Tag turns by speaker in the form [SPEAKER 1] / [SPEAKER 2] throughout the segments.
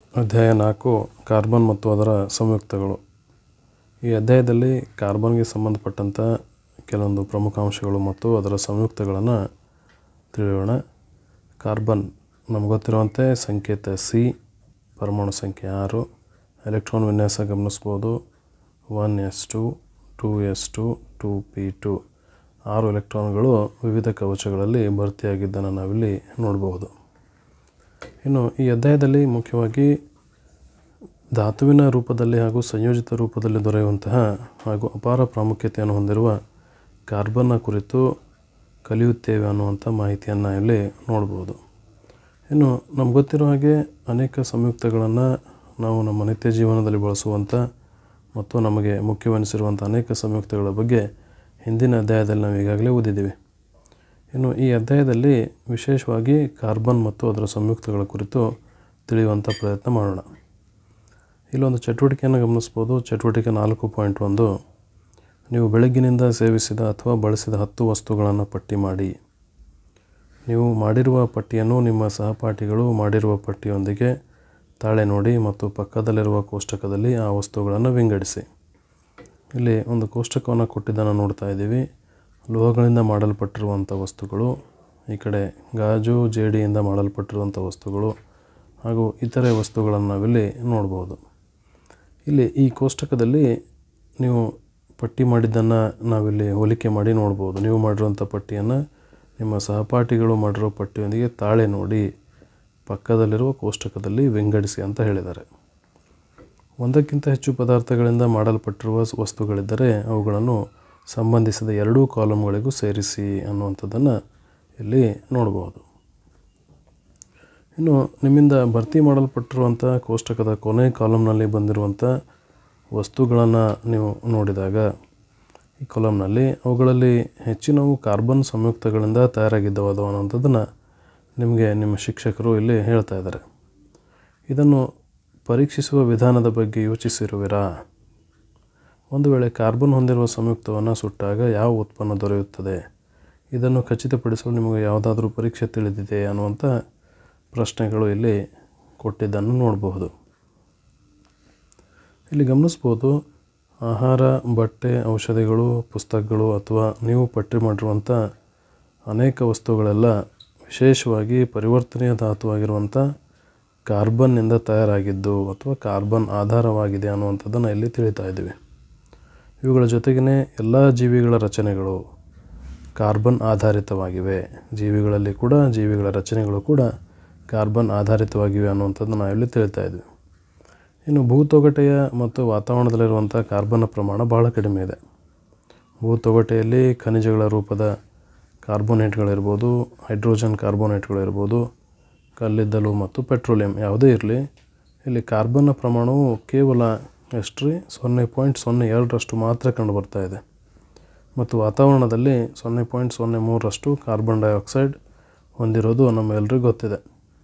[SPEAKER 1] ಅಧ್ಯಾಯ ನಾಲ್ಕು ಕಾರ್ಬನ್ ಮತ್ತು ಅದರ ಸಂಯುಕ್ತಗಳು ಈ ಅಧ್ಯಾಯದಲ್ಲಿ ಕಾರ್ಬನ್ಗೆ ಸಂಬಂಧಪಟ್ಟಂಥ ಕೆಲವೊಂದು ಪ್ರಮುಖ ಅಂಶಗಳು ಮತ್ತು ಅದರ ಸಂಯುಕ್ತಗಳನ್ನು ತಿಳಿಯೋಣ ಕಾರ್ಬನ್ ನಮ್ಗೆ ಗೊತ್ತಿರುವಂತೆ ಸಂಕೇತ ಸಿ ಪರಮಾಣು ಸಂಖ್ಯೆ ಆರು ಎಲೆಕ್ಟ್ರಾನ್ ವಿನ್ಯಾಸ ಗಮನಿಸ್ಬೋದು one S two two S two two P two ಆರು ಎಲೆಕ್ಟ್ರಾನ್ಗಳು ವಿವಿಧ ಕವಚಗಳಲ್ಲಿ ಭರ್ತಿಯಾಗಿದ್ದನ್ನು ನಾವಿಲ್ಲಿ ನೋಡಬಹುದು ಇನ್ನು ಈ ಅಧ್ಯಾಯದಲ್ಲಿ ಮುಖ್ಯವಾಗಿ ಧಾತುವಿನ ರೂಪದಲ್ಲಿ ಹಾಗೂ ಸಂಯೋಜಿತ ರೂಪದಲ್ಲಿ ದೊರೆಯುವಂತಹ ಹಾಗೂ ಅಪಾರ ಪ್ರಾಮುಖ್ಯತೆಯನ್ನು ಹೊಂದಿರುವ ಕಾರ್ಬನ್ನ ಕುರಿತು ಕಲಿಯುತ್ತೇವೆ ಅನ್ನುವಂಥ ಮಾಹಿತಿಯನ್ನು ಇಲ್ಲಿ ನೋಡ್ಬೋದು ಇನ್ನು ನಮ್ಗೆ ಗೊತ್ತಿರೋ ಹಾಗೆ ಅನೇಕ ಸಂಯುಕ್ತಗಳನ್ನು ನಾವು ನಮ್ಮ ನಿತ್ಯ ಜೀವನದಲ್ಲಿ ಬಳಸುವಂಥ ಮತ್ತು ನಮಗೆ ಮುಖ್ಯವೆನಿಸಿರುವಂಥ ಅನೇಕ ಸಂಯುಕ್ತಗಳ ಬಗ್ಗೆ ಹಿಂದಿನ ಅಧ್ಯಾಯದಲ್ಲಿ ನಾವು ಈಗಾಗಲೇ ಓದಿದ್ದೀವಿ ಇನ್ನು ಈ ಅಧ್ಯಾಯದಲ್ಲಿ ವಿಶೇಷವಾಗಿ ಕಾರ್ಬನ್ ಮತ್ತು ಅದರ ಸಂಯುಕ್ತಗಳ ಕುರಿತು ತಿಳಿಯುವಂಥ ಪ್ರಯತ್ನ ಮಾಡೋಣ ಇಲ್ಲೊಂದು ಚಟುವಟಿಕೆಯನ್ನು ಗಮನಿಸ್ಬೋದು ಚಟುವಟಿಕೆ ನಾಲ್ಕು ಪಾಯಿಂಟ್ ಒಂದು ನೀವು ಬೆಳಗ್ಗಿನಿಂದ ಸೇವಿಸಿದ ಅಥವಾ ಬಳಸಿದ ಹತ್ತು ವಸ್ತುಗಳನ್ನು ಪಟ್ಟಿ ಮಾಡಿ ನೀವು ಮಾಡಿರುವ ಪಟ್ಟಿಯನ್ನು ನಿಮ್ಮ ಸಹಪಾಠಿಗಳು ಮಾಡಿರುವ ಪಟ್ಟಿಯೊಂದಿಗೆ ತಾಳೆ ನೋಡಿ ಮತ್ತು ಪಕ್ಕದಲ್ಲಿರುವ ಕೋಷ್ಟಕದಲ್ಲಿ ಆ ವಸ್ತುಗಳನ್ನು ವಿಂಗಡಿಸಿ ಇಲ್ಲಿ ಒಂದು ಕೋಷ್ಟಕವನ್ನು ಕೊಟ್ಟಿದ್ದನ್ನು ನೋಡ್ತಾ ಇದ್ದೀವಿ ಲೋಹಗಳಿಂದ ಮಾಡಲ್ಪಟ್ಟಿರುವಂಥ ವಸ್ತುಗಳು ಈ ಕಡೆ ಗಾಜು ಜೇಡಿಯಿಂದ ಮಾಡಲ್ಪಟ್ಟಿರುವಂಥ ವಸ್ತುಗಳು ಹಾಗೂ ಇತರೆ ವಸ್ತುಗಳನ್ನು ನಾವಿಲ್ಲಿ ನೋಡ್ಬೋದು ಇಲ್ಲಿ ಈ ಕೋಷ್ಟಕದಲ್ಲಿ ನೀವು ಪಟ್ಟಿ ಮಾಡಿದ್ದನ್ನು ನಾವಿಲ್ಲಿ ಹೋಲಿಕೆ ಮಾಡಿ ನೋಡ್ಬೋದು ನೀವು ಮಾಡಿರುವಂಥ ಪಟ್ಟಿಯನ್ನು ನಿಮ್ಮ ಸಹಪಾಠಿಗಳು ಮಾಡಿರೋ ಪಟ್ಟಿಯೊಂದಿಗೆ ತಾಳೆ ನೋಡಿ ಪಕ್ಕದಲ್ಲಿರುವ ಕೋಷ್ಟಕದಲ್ಲಿ ವಿಂಗಡಿಸಿ ಅಂತ ಹೇಳಿದ್ದಾರೆ ಒಂದಕ್ಕಿಂತ ಹೆಚ್ಚು ಪದಾರ್ಥಗಳಿಂದ ಮಾಡಲ್ಪಟ್ಟಿರುವ ವಸ್ತುಗಳಿದ್ದರೆ ಅವುಗಳನ್ನು ಸಂಬಂಧಿಸಿದ ಎರಡೂ ಕಾಲಮ್ಗಳಿಗೂ ಸೇರಿಸಿ ಅನ್ನುವಂಥದ್ದನ್ನು ಇಲ್ಲಿ ನೋಡ್ಬೋದು ಇನ್ನು ನಿಮ್ಮಿಂದ ಭರ್ತಿ ಮಾಡಲ್ಪಟ್ಟಿರುವಂಥ ಕೋಷ್ಟಕದ ಕೊನೆ ಕಾಲಮ್ನಲ್ಲಿ ಬಂದಿರುವಂಥ ವಸ್ತುಗಳನ್ನು ನೀವು ನೋಡಿದಾಗ ಈ ಕಾಲಮ್ನಲ್ಲಿ ಅವುಗಳಲ್ಲಿ ಹೆಚ್ಚಿನವು ಕಾರ್ಬನ್ ಸಂಯುಕ್ತಗಳಿಂದ ತಯಾರಾಗಿದ್ದವು ಅನ್ನುವಂಥದ್ದನ್ನು ನಿಮಗೆ ನಿಮ್ಮ ಶಿಕ್ಷಕರು ಇಲ್ಲಿ ಹೇಳ್ತಾ ಇದ್ದಾರೆ ಇದನ್ನು ಪರೀಕ್ಷಿಸುವ ವಿಧಾನದ ಬಗ್ಗೆ ಯೋಚಿಸಿರುವಿರಾ ಒಂದು ವೇಳೆ ಕಾರ್ಬನ್ ಹೊಂದಿರುವ ಸಂಯುಕ್ತವನ್ನು ಸುಟ್ಟಾಗ ಯಾವ ಉತ್ಪನ್ನ ದೊರೆಯುತ್ತದೆ ಇದನ್ನು ಖಚಿತಪಡಿಸಲು ನಿಮಗೆ ಯಾವುದಾದ್ರೂ ಪರೀಕ್ಷೆ ತಿಳಿದಿದೆ ಅನ್ನುವಂಥ ಪ್ರಶ್ನೆಗಳು ಇಲ್ಲಿ ಕೊಟ್ಟಿದ್ದನ್ನು ನೋಡಬಹುದು ಇಲ್ಲಿ ಗಮನಿಸ್ಬೋದು ಆಹಾರ ಬಟ್ಟೆ ಔಷಧಿಗಳು ಪುಸ್ತಕಗಳು ಅಥವಾ ನೀವು ಪಟ್ಟಿ ಮಾಡಿರುವಂಥ ಅನೇಕ ವಸ್ತುಗಳೆಲ್ಲ ವಿಶೇಷವಾಗಿ ಪರಿವರ್ತನೀಯ ಧಾತುವಾಗಿರುವಂಥ ಕಾರ್ಬನ್ನಿಂದ ತಯಾರಾಗಿದ್ದು ಅಥವಾ ಕಾರ್ಬನ್ ಆಧಾರವಾಗಿದೆ ಅನ್ನುವಂಥದ್ದನ್ನು ಇಲ್ಲಿ ತಿಳಿತಾ ಇದ್ದೀವಿ ಇವುಗಳ ಜೊತೆಗೇ ಎಲ್ಲ ಜೀವಿಗಳ ರಚನೆಗಳು ಕಾರ್ಬನ್ ಆಧಾರಿತವಾಗಿವೆ ಜೀವಿಗಳಲ್ಲಿ ಕೂಡ ಜೀವಿಗಳ ರಚನೆಗಳು ಕೂಡ ಕಾರ್ಬನ್ ಆಧಾರಿತವಾಗಿವೆ ಅನ್ನುವಂಥದ್ದು ನಾವಿಲ್ಲಿ ತಿಳಿತಾ ಇದ್ವಿ ಇನ್ನು ಭೂತೊಗಟೆಯ ಮತ್ತು ವಾತಾವರಣದಲ್ಲಿರುವಂಥ ಕಾರ್ಬನ್ನ ಪ್ರಮಾಣ ಭಾಳ ಕಡಿಮೆ ಇದೆ ಭೂತೊಗಟೆಯಲ್ಲಿ ಖನಿಜಗಳ ರೂಪದ ಕಾರ್ಬೋನೇಟ್ಗಳಿರ್ಬೋದು ಹೈಡ್ರೋಜನ್ ಕಾರ್ಬೋನೇಟ್ಗಳಿರ್ಬೋದು ಕಲ್ಲಿದ್ದಲು ಮತ್ತು ಪೆಟ್ರೋಲಿಯಂ ಯಾವುದೇ ಇರಲಿ ಇಲ್ಲಿ ಕಾರ್ಬನ್ನ ಪ್ರಮಾಣವು ಕೇವಲ ಎಷ್ಟ್ರಿ ಸೊನ್ನೆ ಪಾಯಿಂಟ್ ಸೊನ್ನೆ ಎರಡರಷ್ಟು ಮಾತ್ರ ಕಂಡುಬರ್ತಾ ಇದೆ ಮತ್ತು ವಾತಾವರಣದಲ್ಲಿ ಸೊನ್ನೆ ಪಾಯಿಂಟ್ ಸೊನ್ನೆ ಮೂರರಷ್ಟು ಕಾರ್ಬನ್ ಡೈಆಕ್ಸೈಡ್ ಹೊಂದಿರೋದು ನಮ್ಮೆಲ್ಲರಿಗೂ ಗೊತ್ತಿದೆ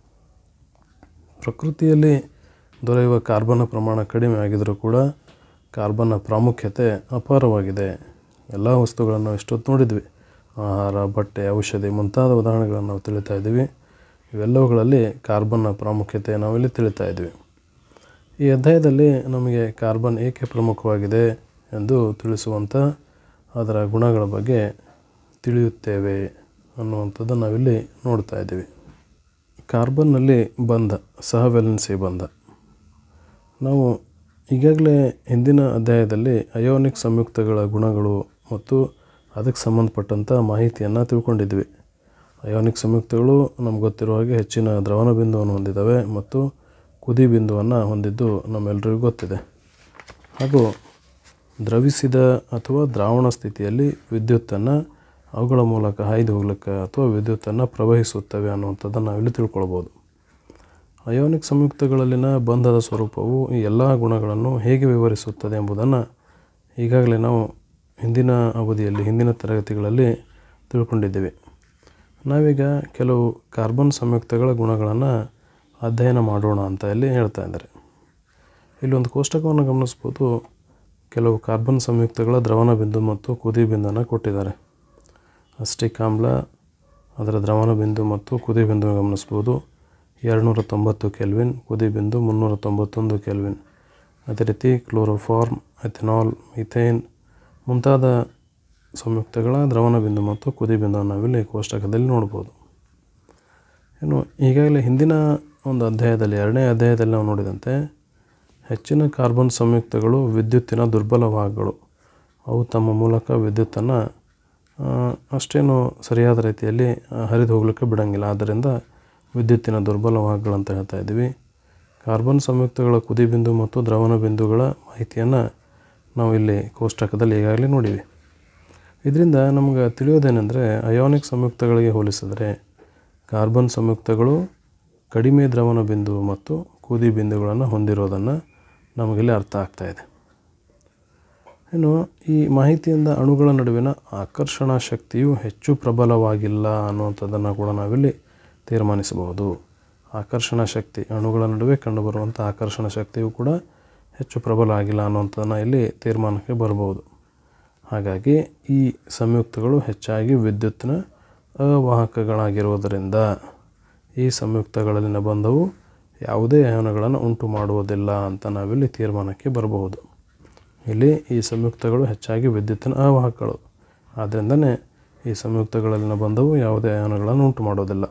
[SPEAKER 1] ಪ್ರಕೃತಿಯಲ್ಲಿ ದೊರೆಯುವ ಕಾರ್ಬನ್ನ ಪ್ರಮಾಣ ಕಡಿಮೆ ಆಗಿದ್ದರೂ ಕೂಡ ಕಾರ್ಬನ್ನ ಪ್ರಾಮುಖ್ಯತೆ ಅಪಾರವಾಗಿದೆ ಎಲ್ಲ ವಸ್ತುಗಳನ್ನು ಎಷ್ಟೊತ್ತು ನೋಡಿದ್ವಿ ಆಹಾರ ಬಟ್ಟೆ ಔಷಧಿ ಮುಂತಾದ ಉದಾಹರಣೆಗಳನ್ನು ನಾವು ತಿಳಿತಾ ಇದ್ದೀವಿ ಇವೆಲ್ಲವುಗಳಲ್ಲಿ ಕಾರ್ಬನ್ನ ಪ್ರಾಮುಖ್ಯತೆ ನಾವಿಲ್ಲಿ ತಿಳಿತಾ ಇದ್ವಿ ಈ ಅಧ್ಯಾಯದಲ್ಲಿ ನಮಗೆ ಕಾರ್ಬನ್ ಏಕೆ ಪ್ರಮುಖವಾಗಿದೆ ಎಂದು ತಿಳಿಸುವಂಥ ಅದರ ಗುಣಗಳ ಬಗ್ಗೆ ತಿಳಿಯುತ್ತೇವೆ ಅನ್ನುವಂಥದ್ದು ನಾವಿಲ್ಲಿ ನೋಡ್ತಾ ಇದ್ದೀವಿ ಕಾರ್ಬನ್ನಲ್ಲಿ ಬಂಧ ಸಹವೆಲೆನ್ಸಿ ಬಂಧ ನಾವು ಈಗಾಗಲೇ ಹಿಂದಿನ ಅಧ್ಯಾಯದಲ್ಲಿ ಅಯೋನಿಕ್ ಸಂಯುಕ್ತಗಳ ಗುಣಗಳು ಮತ್ತು ಅದಕ್ಕೆ ಸಂಬಂಧಪಟ್ಟಂಥ ಮಾಹಿತಿಯನ್ನು ತಿಳ್ಕೊಂಡಿದ್ವಿ ಅಯೋನಿಕ್ ಸಂಯುಕ್ತಗಳು ನಮ್ಗೆ ಗೊತ್ತಿರೋ ಹಾಗೆ ಹೆಚ್ಚಿನ ದ್ರವಣ ಬಿಂದುವನ್ನು ಹೊಂದಿದ್ದಾವೆ ಮತ್ತು ಕುದಿ ಬಿಂದುವನ್ನು ಹೊಂದಿದ್ದು ನಮ್ಮೆಲ್ಲರಿಗೂ ಗೊತ್ತಿದೆ ಹಾಗೂ ದ್ರವಿಸಿದ ಅಥವಾ ದ್ರಾವಣ ಸ್ಥಿತಿಯಲ್ಲಿ ವಿದ್ಯುತ್ತನ್ನು ಅವುಗಳ ಮೂಲಕ ಹಾಯ್ದು ಹೋಗ್ಲಿಕ್ಕೆ ಅಥವಾ ವಿದ್ಯುತ್ತನ್ನು ಪ್ರವಹಿಸುತ್ತವೆ ಅನ್ನುವಂಥದ್ದನ್ನು ನಾವಿಲ್ಲಿ ತಿಳ್ಕೊಳ್ಬೋದು ಅಯೋನಿಕ್ ಸಂಯುಕ್ತಗಳಲ್ಲಿನ ಬಂಧದ ಸ್ವರೂಪವು ಈ ಎಲ್ಲ ಗುಣಗಳನ್ನು ಹೇಗೆ ವಿವರಿಸುತ್ತದೆ ಎಂಬುದನ್ನು ಈಗಾಗಲೇ ನಾವು ಹಿಂದಿನ ಅವಧಿಯಲ್ಲಿ ಹಿಂದಿನ ತರಗತಿಗಳಲ್ಲಿ ತಿಳ್ಕೊಂಡಿದ್ದೇವೆ ನಾವೀಗ ಕೆಲವು ಕಾರ್ಬನ್ ಸಂಯುಕ್ತಗಳ ಗುಣಗಳನ್ನು ಅಧ್ಯಯನ ಮಾಡೋಣ ಅಂತ ಇಲ್ಲಿ ಹೇಳ್ತಾ ಇದ್ದಾರೆ ಇಲ್ಲೊಂದು ಕೋಷ್ಟಕವನ್ನು ಗಮನಿಸ್ಬೋದು ಕೆಲವು ಕಾರ್ಬನ್ ಸಂಯುಕ್ತಗಳ ದ್ರವಣ ಬಿಂದು ಮತ್ತು ಕುದಿ ಬಿಂದುವನ್ನು ಕೊಟ್ಟಿದ್ದಾರೆ ಅಸ್ಟಿಕ್ ಆಮ್ಲ ಅದರ ದ್ರವಣ ಬಿಂದು ಮತ್ತು ಕುದಿ ಬಿಂದು ಗಮನಿಸ್ಬೋದು ಎರಡುನೂರ ತೊಂಬತ್ತು ಕೆಲ್ವಿನ್ ಕುದಿಬಿಂದು ಮುನ್ನೂರ ತೊಂಬತ್ತೊಂದು ಕೆಲ್ವಿನ್ ಅದೇ ರೀತಿ ಕ್ಲೋರೋಫಾರ್ಮ್ ಎಥೆನಾಲ್ ಮಿಥೇನ್ ಮುಂತಾದ ಸಂಯುಕ್ತಗಳ ದ್ರವಣ ಬಿಂದು ಮತ್ತು ಕುದಿಬಿಂದುವನ್ನು ನಾವಿಲ್ಲಿ ಕೋಷ್ಟಕದಲ್ಲಿ ನೋಡ್ಬೋದು ಇನ್ನು ಈಗಾಗಲೇ ಹಿಂದಿನ ಒಂದು ಅಧ್ಯಾಯದಲ್ಲಿ ಎರಡನೇ ಅಧ್ಯಾಯದಲ್ಲಿ ನಾವು ನೋಡಿದಂತೆ ಹೆಚ್ಚಿನ ಕಾರ್ಬನ್ ಸಂಯುಕ್ತಗಳು ವಿದ್ಯುತ್ತಿನ ದುರ್ಬಲ ಭಾಗಗಳು ಅವು ತಮ್ಮ ಮೂಲಕ ವಿದ್ಯುತ್ತನ್ನು ಅಷ್ಟೇನು ಸರಿಯಾದ ರೀತಿಯಲ್ಲಿ ಹರಿದು ಹೋಗಲಿಕ್ಕೆ ಬಿಡೋಂಗಿಲ್ಲ ಆದ್ದರಿಂದ ವಿದ್ಯುತ್ತಿನ ದುರ್ಬಲ ಭಾಗಗಳಂತ ಹೇಳ್ತಾ ಇದ್ದೀವಿ ಕಾರ್ಬನ್ ಸಂಯುಕ್ತಗಳ ಕುದಿಬಿಂದು ಮತ್ತು ದ್ರವಣ ಬಿಂದುಗಳ ಮಾಹಿತಿಯನ್ನು ನಾವು ಇಲ್ಲಿ ಕೋಷ್ಟಕದಲ್ಲಿ ಈಗಾಗಲೇ ನೋಡಿವಿ ಇದರಿಂದ ನಮ್ಗೆ ತಿಳಿಯೋದೇನೆಂದರೆ ಅಯೋನಿಕ್ ಸಂಯುಕ್ತಗಳಿಗೆ ಹೋಲಿಸಿದರೆ ಕಾರ್ಬನ್ ಸಂಯುಕ್ತಗಳು ಕಡಿಮೆ ದ್ರವಣ ಬಿಂದು ಮತ್ತು ಕುದಿ ಬಿಂದುಗಳನ್ನು ಹೊಂದಿರೋದನ್ನು ನಮಗಿಲ್ಲಿ ಅರ್ಥ ಆಗ್ತಾ ಇದೆ ಇನ್ನು ಈ ಮಾಹಿತಿಯಿಂದ ಅಣುಗಳ ನಡುವಿನ ಆಕರ್ಷಣಾ ಶಕ್ತಿಯು ಹೆಚ್ಚು ಪ್ರಬಲವಾಗಿಲ್ಲ ಅನ್ನುವಂಥದ್ದನ್ನು ಕೂಡ ನಾವಿಲ್ಲಿ ತೀರ್ಮಾನಿಸಬಹುದು ಆಕರ್ಷಣಾ ಶಕ್ತಿ ಅಣುಗಳ ನಡುವೆ ಕಂಡುಬರುವಂಥ ಆಕರ್ಷಣ ಶಕ್ತಿಯು ಕೂಡ ಹೆಚ್ಚು ಪ್ರಬಲ ಆಗಿಲ್ಲ ಅನ್ನುವಂಥದ್ದನ್ನು ಇಲ್ಲಿ ತೀರ್ಮಾನಕ್ಕೆ ಬರ್ಬೋದು ಹಾಗಾಗಿ ಈ ಸಂಯುಕ್ತಗಳು ಹೆಚ್ಚಾಗಿ ವಿದ್ಯುತ್ತಿನ ಅವಾಹಕಗಳಾಗಿರುವುದರಿಂದ ಈ ಸಂಯುಕ್ತಗಳಲ್ಲಿನ ಬಂಧವು ಯಾವುದೇ ಅಯಾನುಗಳನ್ನು ಉಂಟು ಮಾಡುವುದಿಲ್ಲ ಅಂತ ನಾವಿಲ್ಲಿ ತೀರ್ಮಾನಕ್ಕೆ ಬರಬಹುದು ಇಲ್ಲಿ ಈ ಸಂಯುಕ್ತಗಳು ಹೆಚ್ಚಾಗಿ ವಿದ್ಯುತ್ತಿನ ಅವಾಹಕಗಳು ಆದ್ದರಿಂದನೇ ಈ ಸಂಯುಕ್ತಗಳಲ್ಲಿನ ಬಂಧವು ಯಾವುದೇ ಅಯಾನುಗಳನ್ನು ಉಂಟು ಮಾಡೋದಿಲ್ಲ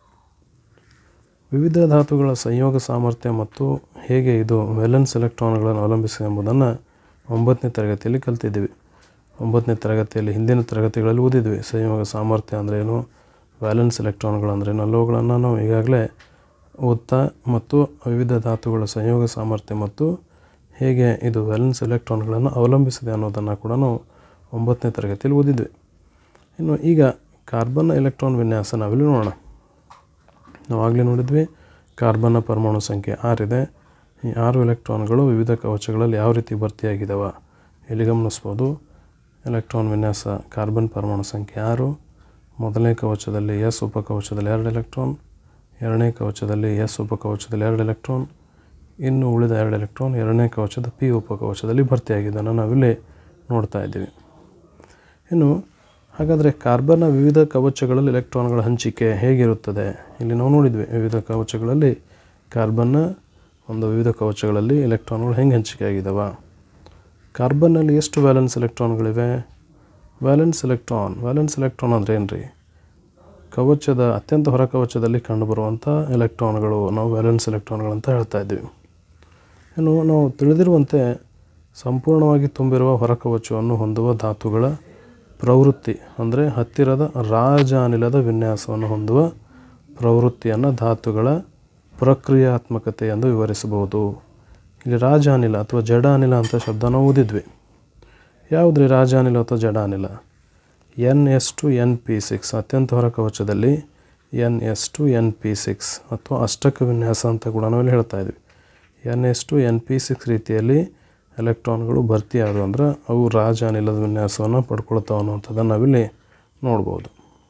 [SPEAKER 1] ವಿವಿಧ ಧಾತುಗಳ ಸಂಯೋಗ ಸಾಮರ್ಥ್ಯ ಮತ್ತು ಹೇಗೆ ಇದು ವೆಲೆನ್ಸ್ ಎಲೆಕ್ಟ್ರಾನ್ಗಳನ್ನು ಅವಲಂಬಿಸಿದೆ ಎಂಬುದನ್ನು ಒಂಬತ್ತನೇ ತರಗತಿಯಲ್ಲಿ ಕಲ್ತಿದ್ದೀವಿ ಒಂಬತ್ತನೇ ತರಗತಿಯಲ್ಲಿ ಹಿಂದಿನ ತರಗತಿಗಳಲ್ಲಿ ಓದಿದ್ವಿ ಸಂಯೋಗ ಸಾಮರ್ಥ್ಯ ಅಂದ್ರೇನು ವ್ಯಾಲೆನ್ಸ್ ಎಲೆಕ್ಟ್ರಾನ್ಗಳು ಅಂದ್ರೇನು ಅವುಗಳನ್ನು ನಾವು ಈಗಾಗಲೇ ಓದ್ತಾ ಮತ್ತು ವಿವಿಧ ಧಾತುಗಳ ಸಂಯೋಗ ಸಾಮರ್ಥ್ಯ ಮತ್ತು ಹೇಗೆ ಇದು ವ್ಯಾಲೆನ್ಸ್ ಎಲೆಕ್ಟ್ರಾನ್ಗಳನ್ನು ಅವಲಂಬಿಸಿದೆ ಅನ್ನೋದನ್ನು ಕೂಡ ನಾವು ಒಂಬತ್ತನೇ ತರಗತಿಯಲ್ಲಿ ಓದಿದ್ವಿ ಇನ್ನು ಈಗ ಕಾರ್ಬನ್ ಎಲೆಕ್ಟ್ರಾನ್ ವಿನ್ಯಾಸ ನಾವಿಲ್ಲಿ ನೋಡೋಣ ನಾವು ಆಗಲೇ ನೋಡಿದ್ವಿ ಕಾರ್ಬನ್ನ ಪರಮಾಣು ಸಂಖ್ಯೆ ಆರಿದೆ ಈ ಆರು ಎಲೆಕ್ಟ್ರಾನ್ಗಳು ವಿವಿಧ ಕವಚಗಳಲ್ಲಿ ಯಾವ ರೀತಿ ಭರ್ತಿಯಾಗಿದ್ದಾವೆ ಇಲ್ಲಿ ಗಮನಿಸ್ಬೋದು ಎಲೆಕ್ಟ್ರಾನ್ ವಿನ್ಯಾಸ ಕಾರ್ಬನ್ ಪರಮಾಣು ಸಂಖ್ಯೆ ಆರು ಮೊದಲನೇ ಕವಚದಲ್ಲಿ ಎಸ್ ಉಪಕವಚದಲ್ಲಿ ಎರಡು ಎಲೆಕ್ಟ್ರಾನ್ ಎರಡನೇ ಕವಚದಲ್ಲಿ ಎಸ್ ಉಪಕವಚದಲ್ಲಿ ಎರಡು ಎಲೆಕ್ಟ್ರಾನ್ ಇನ್ನು ಉಳಿದ ಎರಡು ಎಲೆಕ್ಟ್ರಾನ್ ಎರಡನೇ ಕವಚದ ಪಿ ಉಪಕವಚದಲ್ಲಿ ಭರ್ತಿಯಾಗಿದ್ದನ್ನು ನಾವಿಲ್ಲಿ ನೋಡ್ತಾ ಇದ್ದೀವಿ ಇನ್ನು ಹಾಗಾದರೆ ಕಾರ್ಬನ್ನ ವಿವಿಧ ಕವಚಗಳಲ್ಲಿ ಎಲೆಕ್ಟ್ರಾನ್ಗಳ ಹಂಚಿಕೆ ಹೇಗಿರುತ್ತದೆ ಇಲ್ಲಿ ನಾವು ನೋಡಿದ್ವಿ ವಿವಿಧ ಕವಚಗಳಲ್ಲಿ ಕಾರ್ಬನ್ನ ಒಂದು ವಿವಿಧ ಕವಚಗಳಲ್ಲಿ ಎಲೆಕ್ಟ್ರಾನ್ಗಳು ಹೆಂಗೆ ಹಂಚಿಕೆ ಆಗಿದ್ದಾವೆ ಕಾರ್ಬನ್ನಲ್ಲಿ ಎಷ್ಟು ವ್ಯಾಲೆನ್ಸ್ ಎಲೆಕ್ಟ್ರಾನ್ಗಳಿವೆ ವ್ಯಾಲೆನ್ಸ್ ಎಲೆಕ್ಟ್ರಾನ್ ವ್ಯಾಲೆನ್ಸ್ ಎಲೆಕ್ಟ್ರಾನ್ ಅಂದರೆ ಏನು ರೀ ಕವಚದ ಅತ್ಯಂತ ಹೊರ ಕವಚದಲ್ಲಿ ಕಂಡುಬರುವಂಥ ಎಲೆಕ್ಟ್ರಾನ್ಗಳು ನಾವು ವ್ಯಾಲೆನ್ಸ್ ಎಲೆಕ್ಟ್ರಾನ್ಗಳಂತ ಹೇಳ್ತಾ ಇದ್ದೀವಿ ಇನ್ನು ನಾವು ತಿಳಿದಿರುವಂತೆ ಸಂಪೂರ್ಣವಾಗಿ ತುಂಬಿರುವ ಹೊರಕವಚವನ್ನು ಹೊಂದುವ ಧಾತುಗಳ ಪ್ರವೃತ್ತಿ ಅಂದರೆ ಹತ್ತಿರದ ರಾಜಾನಿಲದ ವಿನ್ಯಾಸವನ್ನು ಹೊಂದುವ ಪ್ರವೃತ್ತಿಯನ್ನು ಧಾತುಗಳ ಪ್ರಕ್ರಿಯಾತ್ಮಕತೆ ಎಂದು ವಿವರಿಸಬಹುದು ಇಲ್ಲಿ ರಾಜಾನಿಲ ಅಥವಾ ಜಡಾನಿಲ ಅಂತ ಶಬ್ದ ನಾವು ಓದಿದ್ವಿ ಯಾವುದ್ರಿ ರಾಜಾನಿಲ ಅಥವಾ ಜಡಾನಿಲ N S two N P six ಅತ್ಯಂತ ಹೊರ ಕವಚದಲ್ಲಿ N S two N P six ಅಥವಾ ಅಷ್ಟಕ ವಿನ್ಯಾಸ ಅಂತ ಕೂಡ ನಾವಿಲ್ಲಿ ಹೇಳ್ತಾ ಇದ್ವಿ N S two N P six ರೀತಿಯಲ್ಲಿ ಎಲೆಕ್ಟ್ರಾನ್ಗಳು ಭರ್ತಿಯಾದವು ಅಂದ್ರೆ ಅವು ರಾಜಾನಿಲದ ವಿನ್ಯಾಸವನ್ನು ಪಡ್ಕೊಳ್ತಾವೆ ಅನ್ನುವಂಥದ್ದನ್ನು ನಾವಿಲ್ಲಿ ನೋಡ್ಬೋದು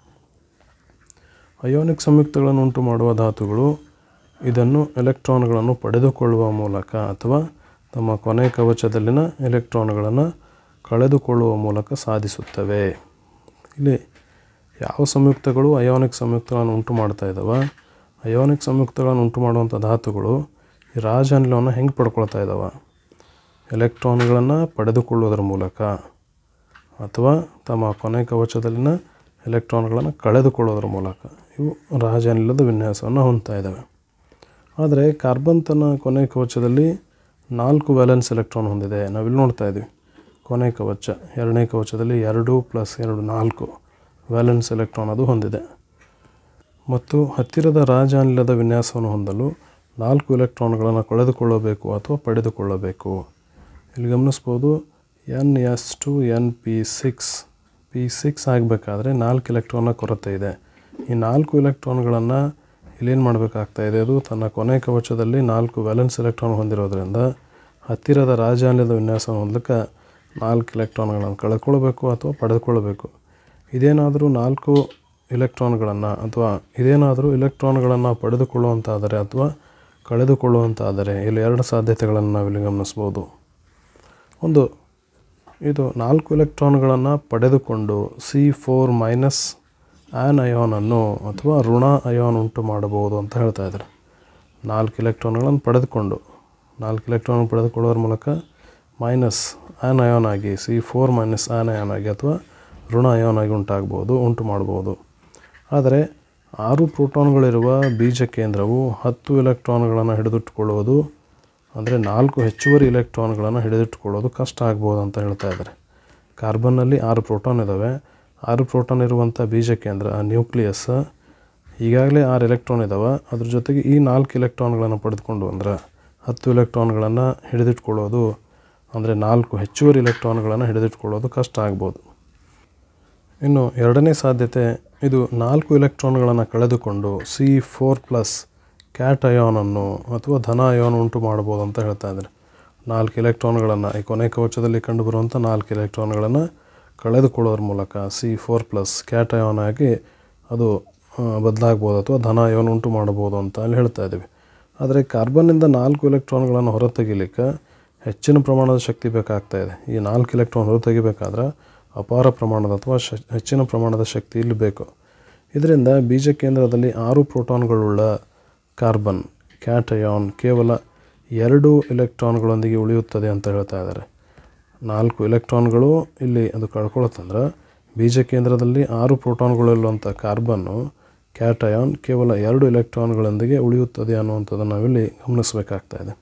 [SPEAKER 1] ಅಯೋನಿಕ್ ಸಂಯುಕ್ತಗಳನ್ನು ಉಂಟು ಮಾಡುವ ಧಾತುಗಳು ಇದನ್ನು ಎಲೆಕ್ಟ್ರಾನ್ಗಳನ್ನು ಪಡೆದುಕೊಳ್ಳುವ ಮೂಲಕ ಅಥವಾ ತಮ್ಮ ಕೊನೆ ಕವಚದಲ್ಲಿನ ಎಲೆಕ್ಟ್ರಾನ್ಗಳನ್ನು ಕಳೆದುಕೊಳ್ಳುವ ಮೂಲಕ ಸಾಧಿಸುತ್ತವೆ ಇಲ್ಲಿ ಯಾವ ಸಂಯುಕ್ತಗಳು ಅಯೋನಿಕ್ ಸಂಯುಕ್ತಗಳನ್ನು ಉಂಟು ಮಾಡ್ತಾ ಇದ್ದಾವೆ ಅಯೋನಿಕ್ ಸಂಯುಕ್ತಗಳನ್ನು ಉಂಟು ಮಾಡುವಂಥ ಧಾತುಗಳು ಈ ರಾಜಾನಿಲವನ್ನು ಹೆಂಗೆ ಪಡ್ಕೊಳ್ತಾ ಇದ್ದಾವೆ ಎಲೆಕ್ಟ್ರಾನ್ಗಳನ್ನು ಪಡೆದುಕೊಳ್ಳುವುದರ ಮೂಲಕ ಅಥವಾ ತಮ್ಮ ಕೊನೆ ಕವಚದಲ್ಲಿನ ಎಲೆಕ್ಟ್ರಾನ್ಗಳನ್ನು ಕಳೆದುಕೊಳ್ಳೋದ್ರ ಮೂಲಕ ಇವು ರಾಜಾನಿಲದ ವಿನ್ಯಾಸವನ್ನು ಹೊಂದ್ತಾ ಇದ್ದಾವೆ ಆದರೆ ಕಾರ್ಬನ್ ತನ್ನ ಕೊನೆ ಕವಚದಲ್ಲಿ ನಾಲ್ಕು ವ್ಯಾಲೆನ್ಸ್ ಎಲೆಕ್ಟ್ರಾನ್ ಹೊಂದಿದೆ ನಾವಿಲ್ಲಿ ನೋಡ್ತಾ ಇದ್ದೀವಿ ಕೊನೆ ಕವಚ ಎರಡನೇ ಕವಚದಲ್ಲಿ ಎರಡು ಪ್ಲಸ್ ಎರಡು ನಾಲ್ಕು ವ್ಯಾಲೆನ್ಸ್ ಎಲೆಕ್ಟ್ರಾನ್ ಅದು ಹೊಂದಿದೆ ಮತ್ತು ಹತ್ತಿರದ ರಾಜಾನಿಲದ ವಿನ್ಯಾಸವನ್ನು ಹೊಂದಲು ನಾಲ್ಕು ಎಲೆಕ್ಟ್ರಾನ್ಗಳನ್ನು ಕಳೆದುಕೊಳ್ಳಬೇಕು ಅಥವಾ ಪಡೆದುಕೊಳ್ಳಬೇಕು ಇಲ್ಲಿ ಗಮನಿಸ್ಬೋದು N S two N P six P six ಆಗಬೇಕಾದ್ರೆ ನಾಲ್ಕು ಎಲೆಕ್ಟ್ರಾನ್ನ ಕೊರತೆ ಇದೆ ಈ ನಾಲ್ಕು ಎಲೆಕ್ಟ್ರಾನ್ಗಳನ್ನು ಇಲ್ಲೇನು ಮಾಡಬೇಕಾಗ್ತಾ ಇದೆ ಅದು ತನ್ನ ಕೊನೆ ಕವಚದಲ್ಲಿ ನಾಲ್ಕು ವ್ಯಾಲೆನ್ಸ್ ಎಲೆಕ್ಟ್ರಾನ್ ಹೊಂದಿರೋದ್ರಿಂದ ಹತ್ತಿರದ ರಾಜಾನಿಲದ ವಿನ್ಯಾಸವನ್ನು ಹೊಂದಲಿಕ್ಕೆ ನಾಲ್ಕು ಎಲೆಕ್ಟ್ರಾನ್ಗಳನ್ನು ಕಳ್ಕೊಳ್ಬೇಕು ಅಥವಾ ಪಡೆದುಕೊಳ್ಳಬೇಕು ಇದೇನಾದರೂ ನಾಲ್ಕು ಎಲೆಕ್ಟ್ರಾನ್ಗಳನ್ನು ಅಥವಾ ಇದೇನಾದರೂ ಎಲೆಕ್ಟ್ರಾನ್ಗಳನ್ನು ಪಡೆದುಕೊಳ್ಳುವಂತಾದರೆ ಅಥವಾ ಕಳೆದುಕೊಳ್ಳುವಂತಾದರೆ ಇಲ್ಲಿ ಎರಡು ಸಾಧ್ಯತೆಗಳನ್ನು ನಾವಿಲ್ಲಿ ಗಮನಿಸ್ಬೋದು ಒಂದು ಇದು ನಾಲ್ಕು ಎಲೆಕ್ಟ್ರಾನ್ಗಳನ್ನು ಪಡೆದುಕೊಂಡು ಸಿ ಫೋರ್ ಮೈನಸ್ ಆ್ಯನ್ ಅಯಾನನ್ನು ಅಥವಾ ಋಣ ಅಯಾನ್ ಉಂಟು ಮಾಡಬಹುದು ಅಂತ ಹೇಳ್ತಾ ಇದ್ದಾರೆ ನಾಲ್ಕು ಎಲೆಕ್ಟ್ರಾನ್ಗಳನ್ನು ಪಡೆದುಕೊಂಡು ನಾಲ್ಕು ಎಲೆಕ್ಟ್ರಾನ್ ಪಡೆದುಕೊಳ್ಳೋದ್ರ ಮೂಲಕ ಮೈನಸ್ ಆನ್ ಅಯಾನ್ ಆಗಿ C four minus anion ಆಗಿ ಅಥವಾ ಋಣ ಅಯಾನ್ ಆಗಿ ಉಂಟಾಗ್ಬೋದು ಉಂಟು ಮಾಡ್ಬೋದು ಆದರೆ ಆರು ಪ್ರೋಟಾನ್ಗಳಿರುವ ಬೀಜ ಕೇಂದ್ರವು ಹತ್ತು ಎಲೆಕ್ಟ್ರಾನ್ಗಳನ್ನು ಹಿಡಿದಿಟ್ಟುಕೊಳ್ಳುವುದು ಅಂದರೆ ನಾಲ್ಕು ಹೆಚ್ಚುವರಿ ಎಲೆಕ್ಟ್ರಾನ್ಗಳನ್ನು ಹಿಡಿದಿಟ್ಟುಕೊಳ್ಳೋದು ಕಷ್ಟ ಆಗ್ಬೋದು ಅಂತ ಹೇಳ್ತಾ ಇದ್ದಾರೆ ಕಾರ್ಬನ್ನಲ್ಲಿ ಆರು ಪ್ರೋಟಾನ್ ಇದ್ದಾವೆ ಆರು ಪ್ರೋಟಾನ್ ಇರುವಂಥ ಬೀಜ ಕೇಂದ್ರ ನ್ಯೂಕ್ಲಿಯಸ್ ಈಗಾಗಲೇ ಆರು ಎಲೆಕ್ಟ್ರಾನ್ ಇದ್ದಾವೆ ಅದ್ರ ಜೊತೆಗೆ ಈ ನಾಲ್ಕು ಎಲೆಕ್ಟ್ರಾನ್ಗಳನ್ನು ಪಡೆದುಕೊಂಡು ಅಂದ್ರೆ ಹತ್ತು ಎಲೆಕ್ಟ್ರಾನ್ಗಳನ್ನು ಹಿಡಿದಿಟ್ಕೊಳ್ಳೋದು ಅಂದರೆ ನಾಲ್ಕು ಹೆಚ್ಚುವರಿ ಎಲೆಕ್ಟ್ರಾನ್ಗಳನ್ನು ಹಿಡಿದಿಟ್ಕೊಳ್ಳೋದು ಕಷ್ಟ ಆಗ್ಬೋದು ಇನ್ನು ಎರಡನೇ ಸಾಧ್ಯತೆ ಇದು ನಾಲ್ಕು ಎಲೆಕ್ಟ್ರಾನ್ಗಳನ್ನು ಕಳೆದುಕೊಂಡು ಸಿ ಫೋರ್ ಪ್ಲಸ್ ಕ್ಯಾಟ್ ಅಯಾನನ್ನು ಅಥವಾ ಧನ ಅಯಾನ್ ಉಂಟು ಮಾಡ್ಬೋದು ಅಂತ ಹೇಳ್ತಾ ಇದ್ದಾರೆ ನಾಲ್ಕು ಎಲೆಕ್ಟ್ರಾನ್ಗಳನ್ನು ಈ ಕೊನೆ ಕವಚದಲ್ಲಿ ಕಂಡುಬರುವಂಥ ನಾಲ್ಕು ಎಲೆಕ್ಟ್ರಾನ್ಗಳನ್ನು ಕಳೆದುಕೊಳ್ಳೋದ್ರ ಮೂಲಕ C four plus cation ಆಗಿ ಅದು ಬದಲಾಗ್ಬೋದು ಅಥವಾ ಧನ ಅಯಾನ್ ಉಂಟು ಮಾಡ್ಬೋದು ಅಂತ ಅಲ್ಲಿ ಹೇಳ್ತಾ ಇದ್ದೀವಿ ಆದರೆ ಕಾರ್ಬನ್ನಿಂದ ನಾಲ್ಕು ಎಲೆಕ್ಟ್ರಾನ್ಗಳನ್ನು ಹೊರತೆಗಿಲಿಕ್ಕೆ ಹೆಚ್ಚಿನ ಪ್ರಮಾಣದ ಶಕ್ತಿ ಬೇಕಾಗ್ತಾ ಇದೆ ಈ ನಾಲ್ಕು ಎಲೆಕ್ಟ್ರಾನ್ ಹೊರತೆಗಿಬೇಕಾದ್ರೆ ಅಪಾರ ಪ್ರಮಾಣದ ಅಥವಾ ಶ ಹೆಚ್ಚಿನ ಪ್ರಮಾಣದ ಶಕ್ತಿ ಇಲ್ಲಿ ಬೇಕು ಇದರಿಂದ ಬೀಜ ಕೇಂದ್ರದಲ್ಲಿ ಆರು ಪ್ರೋಟಾನ್ಗಳುಳ್ಳ ಕಾರ್ಬನ್ ಕ್ಯಾಟಯಾನ್ ಕೇವಲ ಎರಡು ಎಲೆಕ್ಟ್ರಾನ್ಗಳೊಂದಿಗೆ ಉಳಿಯುತ್ತದೆ ಅಂತ ಹೇಳ್ತಾ ಇದ್ದಾರೆ ನಾಲ್ಕು ಎಲೆಕ್ಟ್ರಾನ್ಗಳು ಇಲ್ಲಿ ಅದು ಕಳ್ಕೊಳತ್ತಂದ್ರೆ ಬೀಜ ಕೇಂದ್ರದಲ್ಲಿ ಆರು ಪ್ರೋಟಾನ್ಗಳಿರುವಂಥ ಕಾರ್ಬನ್ನು ಕ್ಯಾಟಯಾನ್ ಕೇವಲ ಎರಡು ಎಲೆಕ್ಟ್ರಾನ್ಗಳೊಂದಿಗೆ ಉಳಿಯುತ್ತದೆ ಅನ್ನುವಂಥದ್ದನ್ನು ನಾವಿಲ್ಲಿ ಗಮನಿಸಬೇಕಾಗ್ತಾ ಇದೆ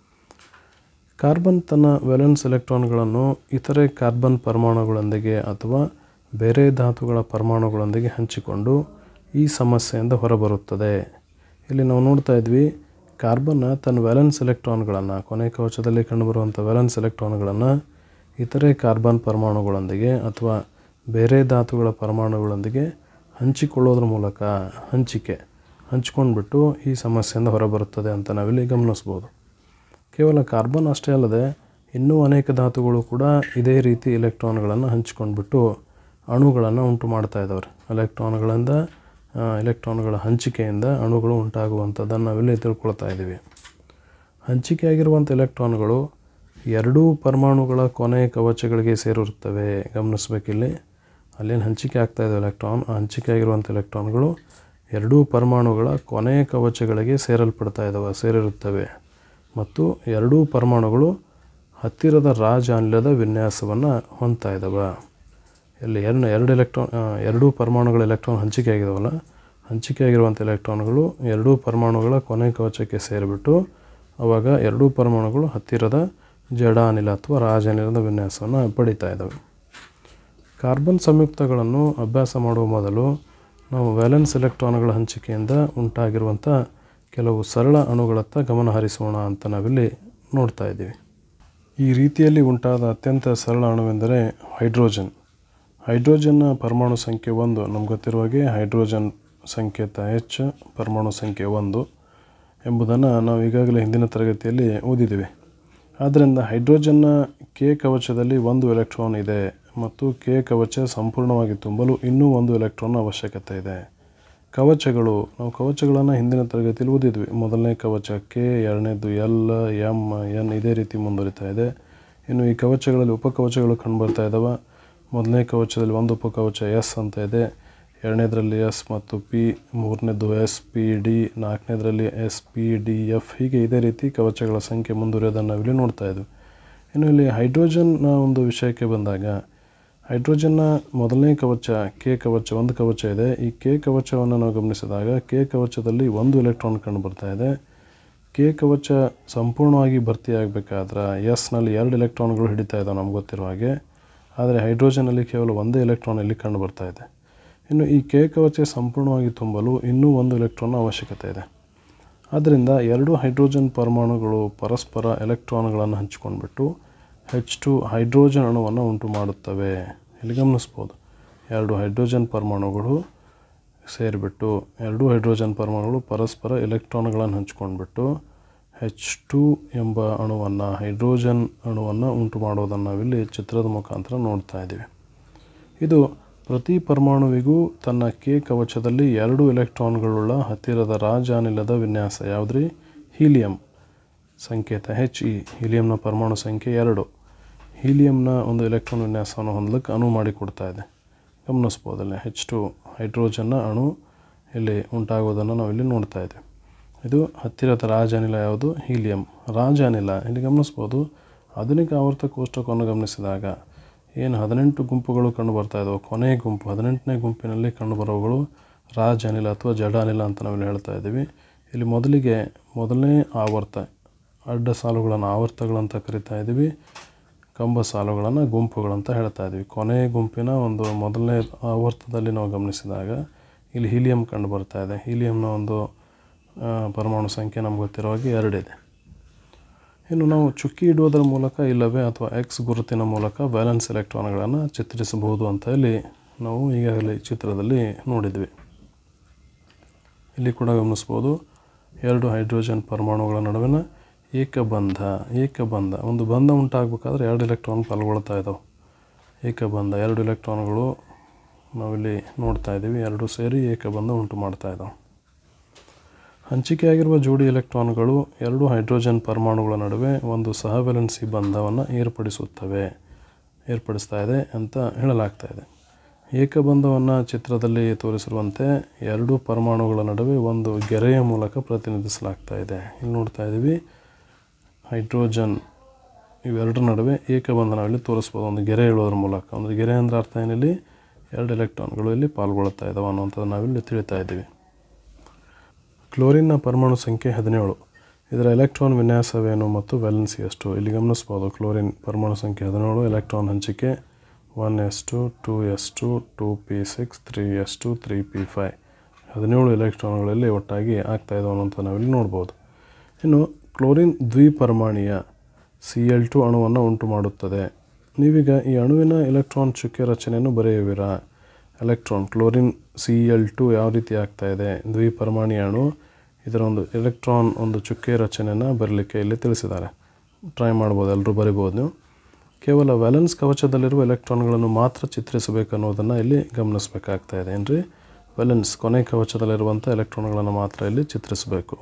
[SPEAKER 1] ಕಾರ್ಬನ್ ತನ್ನ ವೆಲೆನ್ಸ್ ಎಲೆಕ್ಟ್ರಾನ್ಗಳನ್ನು ಇತರೆ ಕಾರ್ಬನ್ ಪರಮಾಣುಗಳೊಂದಿಗೆ ಅಥವಾ ಬೇರೆ ಧಾತುಗಳ ಪರಮಾಣುಗಳೊಂದಿಗೆ ಹಂಚಿಕೊಂಡು ಈ ಸಮಸ್ಯೆಯಿಂದ ಹೊರಬರುತ್ತದೆ ಇಲ್ಲಿ ನಾವು ನೋಡ್ತಾ ಇದ್ವಿ ಕಾರ್ಬನ್ ತನ್ನ ವ್ಯಾಲೆನ್ಸ್ ಎಲೆಕ್ಟ್ರಾನ್ಗಳನ್ನು ಕೊನೆ ಕವಚದಲ್ಲಿ ಕಂಡುಬರುವಂಥ ವ್ಯಾಲೆನ್ಸ್ ಎಲೆಕ್ಟ್ರಾನ್ಗಳನ್ನು ಇತರೆ ಕಾರ್ಬನ್ ಪರಮಾಣುಗಳೊಂದಿಗೆ ಅಥವಾ ಬೇರೆ ಧಾತುಗಳ ಪರಮಾಣುಗಳೊಂದಿಗೆ ಹಂಚಿಕೊಳ್ಳೋದ್ರ ಮೂಲಕ ಹಂಚಿಕೆ ಹಂಚ್ಕೊಂಡ್ಬಿಟ್ಟು ಈ ಸಮಸ್ಯೆಯಿಂದ ಹೊರಬರುತ್ತದೆ ಅಂತ ನಾವಿಲ್ಲಿ ಗಮನಿಸ್ಬೋದು ಕೇವಲ ಕಾರ್ಬನ್ ಅಷ್ಟೇ ಅಲ್ಲದೆ ಇನ್ನೂ ಅನೇಕ ಧಾತುಗಳು ಕೂಡ ಇದೇ ರೀತಿ ಎಲೆಕ್ಟ್ರಾನ್ಗಳನ್ನು ಹಂಚ್ಕೊಂಡ್ಬಿಟ್ಟು ಅಣುಗಳನ್ನು ಉಂಟು ಮಾಡ್ತಾ ಇದ್ದಾವೆ ಎಲೆಕ್ಟ್ರಾನ್ಗಳಿಂದ ಎಲೆಕ್ಟ್ರಾನ್ಗಳ ಹಂಚಿಕೆಯಿಂದ ಅಣುಗಳು ಉಂಟಾಗುವಂಥದ್ದನ್ನು ನಾವಿಲ್ಲಿ ತಿಳ್ಕೊಳ್ತಾ ಇದ್ದೀವಿ ಹಂಚಿಕೆಯಾಗಿರುವಂಥ ಎಲೆಕ್ಟ್ರಾನ್ಗಳು ಎರಡೂ ಪರಮಾಣುಗಳ ಕೊನೆ ಕವಚಗಳಿಗೆ ಸೇರಿರುತ್ತವೆ ಗಮನಿಸ್ಬೇಕಿಲ್ಲಿ ಅಲ್ಲೇನು ಹಂಚಿಕೆ ಆಗ್ತಾ ಇದೆ ಎಲೆಕ್ಟ್ರಾನ್ ಆ ಹಂಚಿಕೆ ಆಗಿರುವಂಥ ಎಲೆಕ್ಟ್ರಾನ್ಗಳು ಎರಡೂ ಪರಮಾಣುಗಳ ಕೊನೆಯ ಕವಚಗಳಿಗೆ ಸೇರಲ್ಪಡ್ತಾ ಇದ್ದಾವೆ ಸೇರಿರುತ್ತವೆ ಮತ್ತು ಎರಡೂ ಪರಮಾಣುಗಳು ಹತ್ತಿರದ ರಾಜ ಅನಿಲದ ವಿನ್ಯಾಸವನ್ನು ಹೊಂದ್ತಾ ಇದ್ದಾವೆ ಇಲ್ಲಿ ಎರಡು ಎರಡು ಎಲೆಕ್ಟ್ರಾನ್ ಎರಡೂ ಪರಮಾಣುಗಳ ಎಲೆಕ್ಟ್ರಾನ್ ಹಂಚಿಕೆ ಆಗಿದಾವಲ್ಲ ಹಂಚಿಕೆ ಆಗಿರುವಂಥ ಎಲೆಕ್ಟ್ರಾನ್ಗಳು ಎರಡೂ ಪರಮಾಣುಗಳ ಕೊನೆ ಕವಚಕ್ಕೆ ಸೇರಿಬಿಟ್ಟು ಆವಾಗ ಎರಡೂ ಪರಮಾಣುಗಳು ಹತ್ತಿರದ ಜಡ ಅನಿಲ ಅಥವಾ ರಾಜ ಅನಿಲದ ವಿನ್ಯಾಸವನ್ನು ಪಡಿತಾ ಇದ್ದಾವೆ ಕಾರ್ಬನ್ ಸಂಯುಕ್ತಗಳನ್ನು ಅಭ್ಯಾಸ ಮಾಡುವ ಮೊದಲು ನಾವು ವ್ಯಾಲೆನ್ಸ್ ಎಲೆಕ್ಟ್ರಾನ್ಗಳ ಹಂಚಿಕೆಯಿಂದ ಉಂಟಾಗಿರುವಂಥ ಕೆಲವು ಸರಳ ಅಣುಗಳತ್ತ ಗಮನ ಹರಿಸೋಣ ಅಂತ ನಾವಿಲ್ಲಿ ನೋಡ್ತಾ ಇದ್ದೀವಿ ಈ ರೀತಿಯಲ್ಲಿ ಉಂಟಾದ ಅತ್ಯಂತ ಸರಳ ಅಣುವೆಂದರೆ ಹೈಡ್ರೋಜನ್ ಹೈಡ್ರೋಜನ್ನ ಪರಮಾಣು ಸಂಖ್ಯೆ ಒಂದು ನಮ್ಗೆ ಗೊತ್ತಿರುವ ಹಾಗೆ ಹೈಡ್ರೋಜನ್ ಸಂಕೇತ ಎಚ್ ಪರಮಾಣು ಸಂಖ್ಯೆ ಒಂದು ಎಂಬುದನ್ನು ನಾವು ಈಗಾಗಲೇ ಹಿಂದಿನ ತರಗತಿಯಲ್ಲಿ ಓದಿದ್ದೀವಿ ಆದ್ದರಿಂದ ಹೈಡ್ರೋಜನ್ನ ಕೆ ಕವಚದಲ್ಲಿ ಒಂದು ಎಲೆಕ್ಟ್ರಾನ್ ಇದೆ ಮತ್ತು ಕೆ ಕವಚ ಸಂಪೂರ್ಣವಾಗಿ ತುಂಬಲು ಇನ್ನೂ ಒಂದು ಎಲೆಕ್ಟ್ರಾನ್ ಅವಶ್ಯಕತೆ ಇದೆ ಕವಚಗಳು ನಾವು ಕವಚಗಳನ್ನು ಹಿಂದಿನ ತರಗತಿಯಲ್ಲಿ ಓದಿದ್ವಿ ಮೊದಲನೇ ಕವಚ ಕೆ ಎರಡನೇದು ಎಲ್ ಎಮ್ ಎನ್ ಇದೇ ರೀತಿ ಮುಂದುವರಿತಾ ಇದೆ ಇನ್ನು ಈ ಕವಚಗಳಲ್ಲಿ ಉಪಕವಚಗಳು ಕಂಡುಬರ್ತಾ ಇದ್ದಾವೆ ಮೊದಲನೇ ಕವಚದಲ್ಲಿ ಒಂದು ಉಪಕವಚ ಎಸ್ ಅಂತ ಇದೆ ಎರಡನೇದರಲ್ಲಿ ಎಸ್ ಮತ್ತು ಪಿ ಮೂರನೇದು ಎಸ್ ಪಿ ಡಿ ನಾಲ್ಕನೇದರಲ್ಲಿ ಎಸ್ ಪಿ ಡಿ ಎಫ್ ಹೀಗೆ ಇದೇ ರೀತಿ ಕವಚಗಳ ಸಂಖ್ಯೆ ಮುಂದುವರಿಯೋದನ್ನು ನಾವಿಲ್ಲಿ ನೋಡ್ತಾ ಇದ್ವಿ ಇನ್ನು ಇಲ್ಲಿ ಹೈಡ್ರೋಜನ್ನ ಒಂದು ವಿಷಯಕ್ಕೆ ಬಂದಾಗ ಹೈಡ್ರೋಜನ್ನ ಮೊದಲನೇ ಕವಚ ಕೆ ಕವಚ ಒಂದು ಕವಚ ಇದೆ ಈ ಕೆ ಕವಚವನ್ನು ನಾವು ಗಮನಿಸಿದಾಗ ಕೆ ಕವಚದಲ್ಲಿ ಒಂದು ಎಲೆಕ್ಟ್ರಾನ್ ಕಂಡು ಬರ್ತಾ ಇದೆ ಕೆ ಕವಚ ಸಂಪೂರ್ಣವಾಗಿ ಭರ್ತಿಯಾಗಬೇಕಾದ್ರೆ ಎಸ್ನಲ್ಲಿ ಎರಡು ಎಲೆಕ್ಟ್ರಾನ್ಗಳು ಹಿಡಿತಾ ಇದ್ದಾವೆ ನಮ್ಗೆ ಗೊತ್ತಿರೋ ಹಾಗೆ ಆದರೆ ಹೈಡ್ರೋಜನಲ್ಲಿ ಕೇವಲ ಒಂದೇ ಎಲೆಕ್ಟ್ರಾನ್ ಇಲ್ಲಿ ಕಂಡು ಬರ್ತಾ ಇದೆ ಇನ್ನು ಈ ಕೆ ಕವಚ ಸಂಪೂರ್ಣವಾಗಿ ತುಂಬಲು ಇನ್ನೂ ಒಂದು ಎಲೆಕ್ಟ್ರಾನ್ ಅವಶ್ಯಕತೆ ಇದೆ ಆದ್ದರಿಂದ ಎರಡು ಹೈಡ್ರೋಜನ್ ಪರಮಾಣುಗಳು ಪರಸ್ಪರ ಎಲೆಕ್ಟ್ರಾನ್ಗಳನ್ನು ಹಂಚಿಕೊಂಡ್ಬಿಟ್ಟು ಹೆಚ್ ಟು ಹೈಡ್ರೋಜನ್ ಅಣುವನ್ನು ಉಂಟು ಮಾಡುತ್ತವೆ ಇಲ್ಲಿ ಗಮನಿಸ್ಬೋದು ಎರಡು ಹೈಡ್ರೋಜನ್ ಪರಮಾಣುಗಳು ಸೇರಿಬಿಟ್ಟು ಎರಡೂ ಹೈಡ್ರೋಜನ್ ಪರಮಾಣುಗಳು ಪರಸ್ಪರ ಎಲೆಕ್ಟ್ರಾನ್ಗಳನ್ನು ಹಂಚ್ಕೊಂಡ್ಬಿಟ್ಟು ಹೆಚ್ ಟು ಎಂಬ ಅಣುವನ್ನು ಹೈಡ್ರೋಜನ್ ಅಣುವನ್ನು ಉಂಟು ಮಾಡೋದನ್ನು ನಾವಿಲ್ಲಿ ಚಿತ್ರದ ಮುಖಾಂತರ ನೋಡ್ತಾ ಇದ್ದೀವಿ ಇದು ಪ್ರತಿ ಪರಮಾಣುವಿಗೂ ತನ್ನ ಕೆ ಕವಚದಲ್ಲಿ ಎರಡು ಎಲೆಕ್ಟ್ರಾನ್ಗಳುಳ್ಳ ಹತ್ತಿರದ ರಾಜ ಅನಿಲದ ವಿನ್ಯಾಸ ಯಾವುದ್ರಿ ಹೀಲಿಯಂ ಸಂಕೇತ ಹೆಚ್ ಇ ಹೀಲಿಯಂನ ಪರಮಾಣು ಸಂಖ್ಯೆ ಎರಡು ಹೀಲಿಯಂನ ಒಂದು ಎಲೆಕ್ಟ್ರಾನ್ ವಿನ್ಯಾಸವನ್ನು ಹೊಂದಲಿಕ್ಕೆ ಅಣು ಮಾಡಿಕೊಡ್ತಾ ಇದೆ ಗಮನಿಸ್ಬೋದಲ್ಲ ಹೆಚ್ ಟು ಹೈಡ್ರೋಜನ್ನ ಅಣು ಇಲ್ಲಿ ಉಂಟಾಗೋದನ್ನು ನಾವು ಇಲ್ಲಿ ನೋಡ್ತಾ ಇದ್ದೀವಿ ಇದು ಹತ್ತಿರದ ರಾಜ ಅನಿಲ ಯಾವುದು ಹೀಲಿಯಂ ರಾಜ ಅನಿಲ ಇಲ್ಲಿ ಗಮನಿಸ್ಬೋದು ಆಧುನಿಕ ಆವರ್ತ ಕೋಷ್ಟಕವನ್ನು ಗಮನಿಸಿದಾಗ ಏನು ಹದಿನೆಂಟು ಗುಂಪುಗಳು ಕಂಡು ಬರ್ತಾ ಇದ್ದಾವೆ ಕೊನೆಯ ಗುಂಪು ಹದಿನೆಂಟನೇ ಗುಂಪಿನಲ್ಲಿ ಕಂಡುಬರುವವುಗಳು ರಾಜ ಅನಿಲ ಅಥವಾ ಜಡ ಅನಿಲ ಅಂತ ನಾವಿಲ್ಲಿ ಹೇಳ್ತಾ ಇದ್ದೀವಿ ಇಲ್ಲಿ ಮೊದಲಿಗೆ ಮೊದಲನೇ ಆವರ್ತ ಅಡ್ಡ ಸಾಲುಗಳನ್ನು ಆವರ್ತಗಳಂತ ಕರಿತಾ ಇದ್ದೀವಿ ಕಂಬ ಸಾಲುಗಳನ್ನು ಗುಂಪುಗಳಂತ ಹೇಳ್ತಾ ಇದ್ದೀವಿ ಕೊನೆಯ ಗುಂಪಿನ ಒಂದು ಮೊದಲನೇ ಆವರ್ತದಲ್ಲಿ ನಾವು ಗಮನಿಸಿದಾಗ ಇಲ್ಲಿ ಹೀಲಿಯಂ ಕಂಡು ಬರ್ತಾ ಇದೆ ಹೀಲಿಯಂನ ಒಂದು ಆ, ಪರಮಾಣು ಸಂಖ್ಯೆ ನಮ್ಗೆ ಗೊತ್ತಿರೋ ಹಾಗೆ ಎರಡಿದೆ ಇನ್ನು ನಾವು ಚುಕ್ಕಿ ಇಡುವುದರ ಮೂಲಕ ಇಲ್ಲವೇ ಅಥವಾ ಎಕ್ಸ್ ಗುರುತಿನ ಮೂಲಕ ವ್ಯಾಲೆನ್ಸ್ ಎಲೆಕ್ಟ್ರಾನ್ಗಳನ್ನು ಚಿತ್ರಿಸಬಹುದು ಅಂತ ಇಲ್ಲಿ ನಾವು ಈಗಾಗಲೇ ಚಿತ್ರದಲ್ಲಿ ನೋಡಿದ್ವಿ ಇಲ್ಲಿ ಕೂಡ ಗಮನಿಸ್ಬೋದು ಎರಡು ಹೈಡ್ರೋಜನ್ ಪರಮಾಣುಗಳ ನಡುವಿನ ಏಕಬಂಧ ಏಕಬಂಧ ಒಂದು ಬಂಧ ಉಂಟಾಗಬೇಕಾದ್ರೆ ಎರಡು ಎಲೆಕ್ಟ್ರಾನ್ ಪಾಲ್ಗೊಳ್ತಾ ಇದ್ದಾವೆ ಏಕಬಂಧ ಎರಡು ಎಲೆಕ್ಟ್ರಾನ್ಗಳು ನಾವಿಲ್ಲಿ ನೋಡ್ತಾ ಇದ್ದೀವಿ ಎರಡು ಸೇರಿ ಏಕಬಂಧ ಉಂಟು ಮಾಡ್ತಾ ಇದ್ದಾವೆ ಹಂಚಿಕೆಯಾಗಿರುವ ಜೋಡಿ ಎಲೆಕ್ಟ್ರಾನ್ಗಳು ಎರಡು ಹೈಡ್ರೋಜನ್ ಪರಮಾಣುಗಳ ನಡುವೆ ಒಂದು ಸಹವೆಲೆನ್ಸಿ ಬಂಧವನ್ನು ಏರ್ಪಡಿಸುತ್ತವೆ ಏರ್ಪಡಿಸ್ತಾ ಇದೆ ಅಂತ ಹೇಳಲಾಗ್ತಾ ಇದೆ ಏಕಬಂಧವನ್ನು ಚಿತ್ರದಲ್ಲಿ ತೋರಿಸಿರುವಂತೆ ಎರಡು ಪರಮಾಣುಗಳ ನಡುವೆ ಒಂದು ಗೆರೆಯ ಮೂಲಕ ಪ್ರತಿನಿಧಿಸಲಾಗ್ತಾ ಇದೆ ಇಲ್ಲಿ ನೋಡ್ತಾ ಇದ್ದೀವಿ ಹೈಡ್ರೋಜನ್ ಇವೆರಡರ ನಡುವೆ ಏಕಬಂಧ ನಾವಿಲ್ಲಿ ತೋರಿಸ್ಬೋದು ಒಂದು ಗೆರೆ ಇಳೋದ್ರ ಮೂಲಕ ಒಂದು ಗೆರೆ ಅಂದರೆ ಅರ್ಥ ಏನಿಲ್ಲಿ ಎರಡು ಎಲೆಕ್ಟ್ರಾನ್ಗಳು ಇಲ್ಲಿ ಪಾಲ್ಗೊಳ್ತಾ ಇದ್ದಾವೆ ಅನ್ನುವಂಥದ್ದು ನಾವಿಲ್ಲಿ ತಿಳಿತಾ ಇದ್ದೀವಿ ಕ್ಲೋರಿನ್ನ ಪರಮಾಣು ಸಂಖ್ಯೆ ಹದಿನೇಳು ಇದರ ಎಲೆಕ್ಟ್ರಾನ್ ವಿನ್ಯಾಸವೇನು ಮತ್ತು ವ್ಯಾಲೆನ್ಸಿ ಎಷ್ಟು ಇಲ್ಲಿ ಗಮನಿಸ್ಬೋದು ಕ್ಲೋರಿನ್ ಪರಮಾಣು ಸಂಖ್ಯೆ ಹದಿನೇಳು ಎಲೆಕ್ಟ್ರಾನ್ ಹಂಚಿಕೆ one S two two S two two P six three S two three P five ಹದಿನೇಳು ಎಲೆಕ್ಟ್ರಾನ್ಗಳಲ್ಲಿ ಒಟ್ಟಾಗಿ ಆಗ್ತಾ ಇದ್ದಾವೆ ಅನ್ನೋಂಥ ನಾವಿಲ್ಲಿ ನೋಡ್ಬೋದು ಇನ್ನು ಕ್ಲೋರಿನ್ ದ್ವಿಪರಮಾಣೀಯ ಸಿ ಎಲ್ ಟು ಅಣುವನ್ನು ಉಂಟು ಮಾಡುತ್ತದೆ ನೀವೀಗ ಈ ಅಣುವಿನ ಎಲೆಕ್ಟ್ರಾನ್ ಚುಕ್ಕೆ ರಚನೆಯನ್ನು ಬರೆಯುವಿರಾ electron chlorine C L two ಯಾವ ರೀತಿ ಆಗ್ತಾ ಇದೆ ದ್ವಿಪರಮಾಣಿ ಅಣು ಇದರ ಒಂದು ಎಲೆಕ್ಟ್ರಾನ್ ಒಂದು ಚುಕ್ಕೆ ರಚನೆಯನ್ನು ಬರಲಿಕ್ಕೆ ಇಲ್ಲಿ ತಿಳಿಸಿದ್ದಾರೆ ಟ್ರೈ ಮಾಡ್ಬೋದು ಎಲ್ಲರೂ ಬರಿಬೋದು ನೀವು ಕೇವಲ ವ್ಯಾಲೆನ್ಸ್ ಕವಚದಲ್ಲಿರುವ ಎಲೆಕ್ಟ್ರಾನ್ಗಳನ್ನು ಮಾತ್ರ ಚಿತ್ರಿಸಬೇಕು ಅನ್ನೋದನ್ನು ಇಲ್ಲಿ ಗಮನಿಸಬೇಕಾಗ್ತಾ ಇದೆ ಏನ್ರಿ ವ್ಯಾಲೆನ್ಸ್ ಕೊನೆ ಕವಚದಲ್ಲಿರುವಂಥ ಎಲೆಕ್ಟ್ರಾನ್ಗಳನ್ನು ಮಾತ್ರ ಇಲ್ಲಿ ಚಿತ್ರಿಸಬೇಕು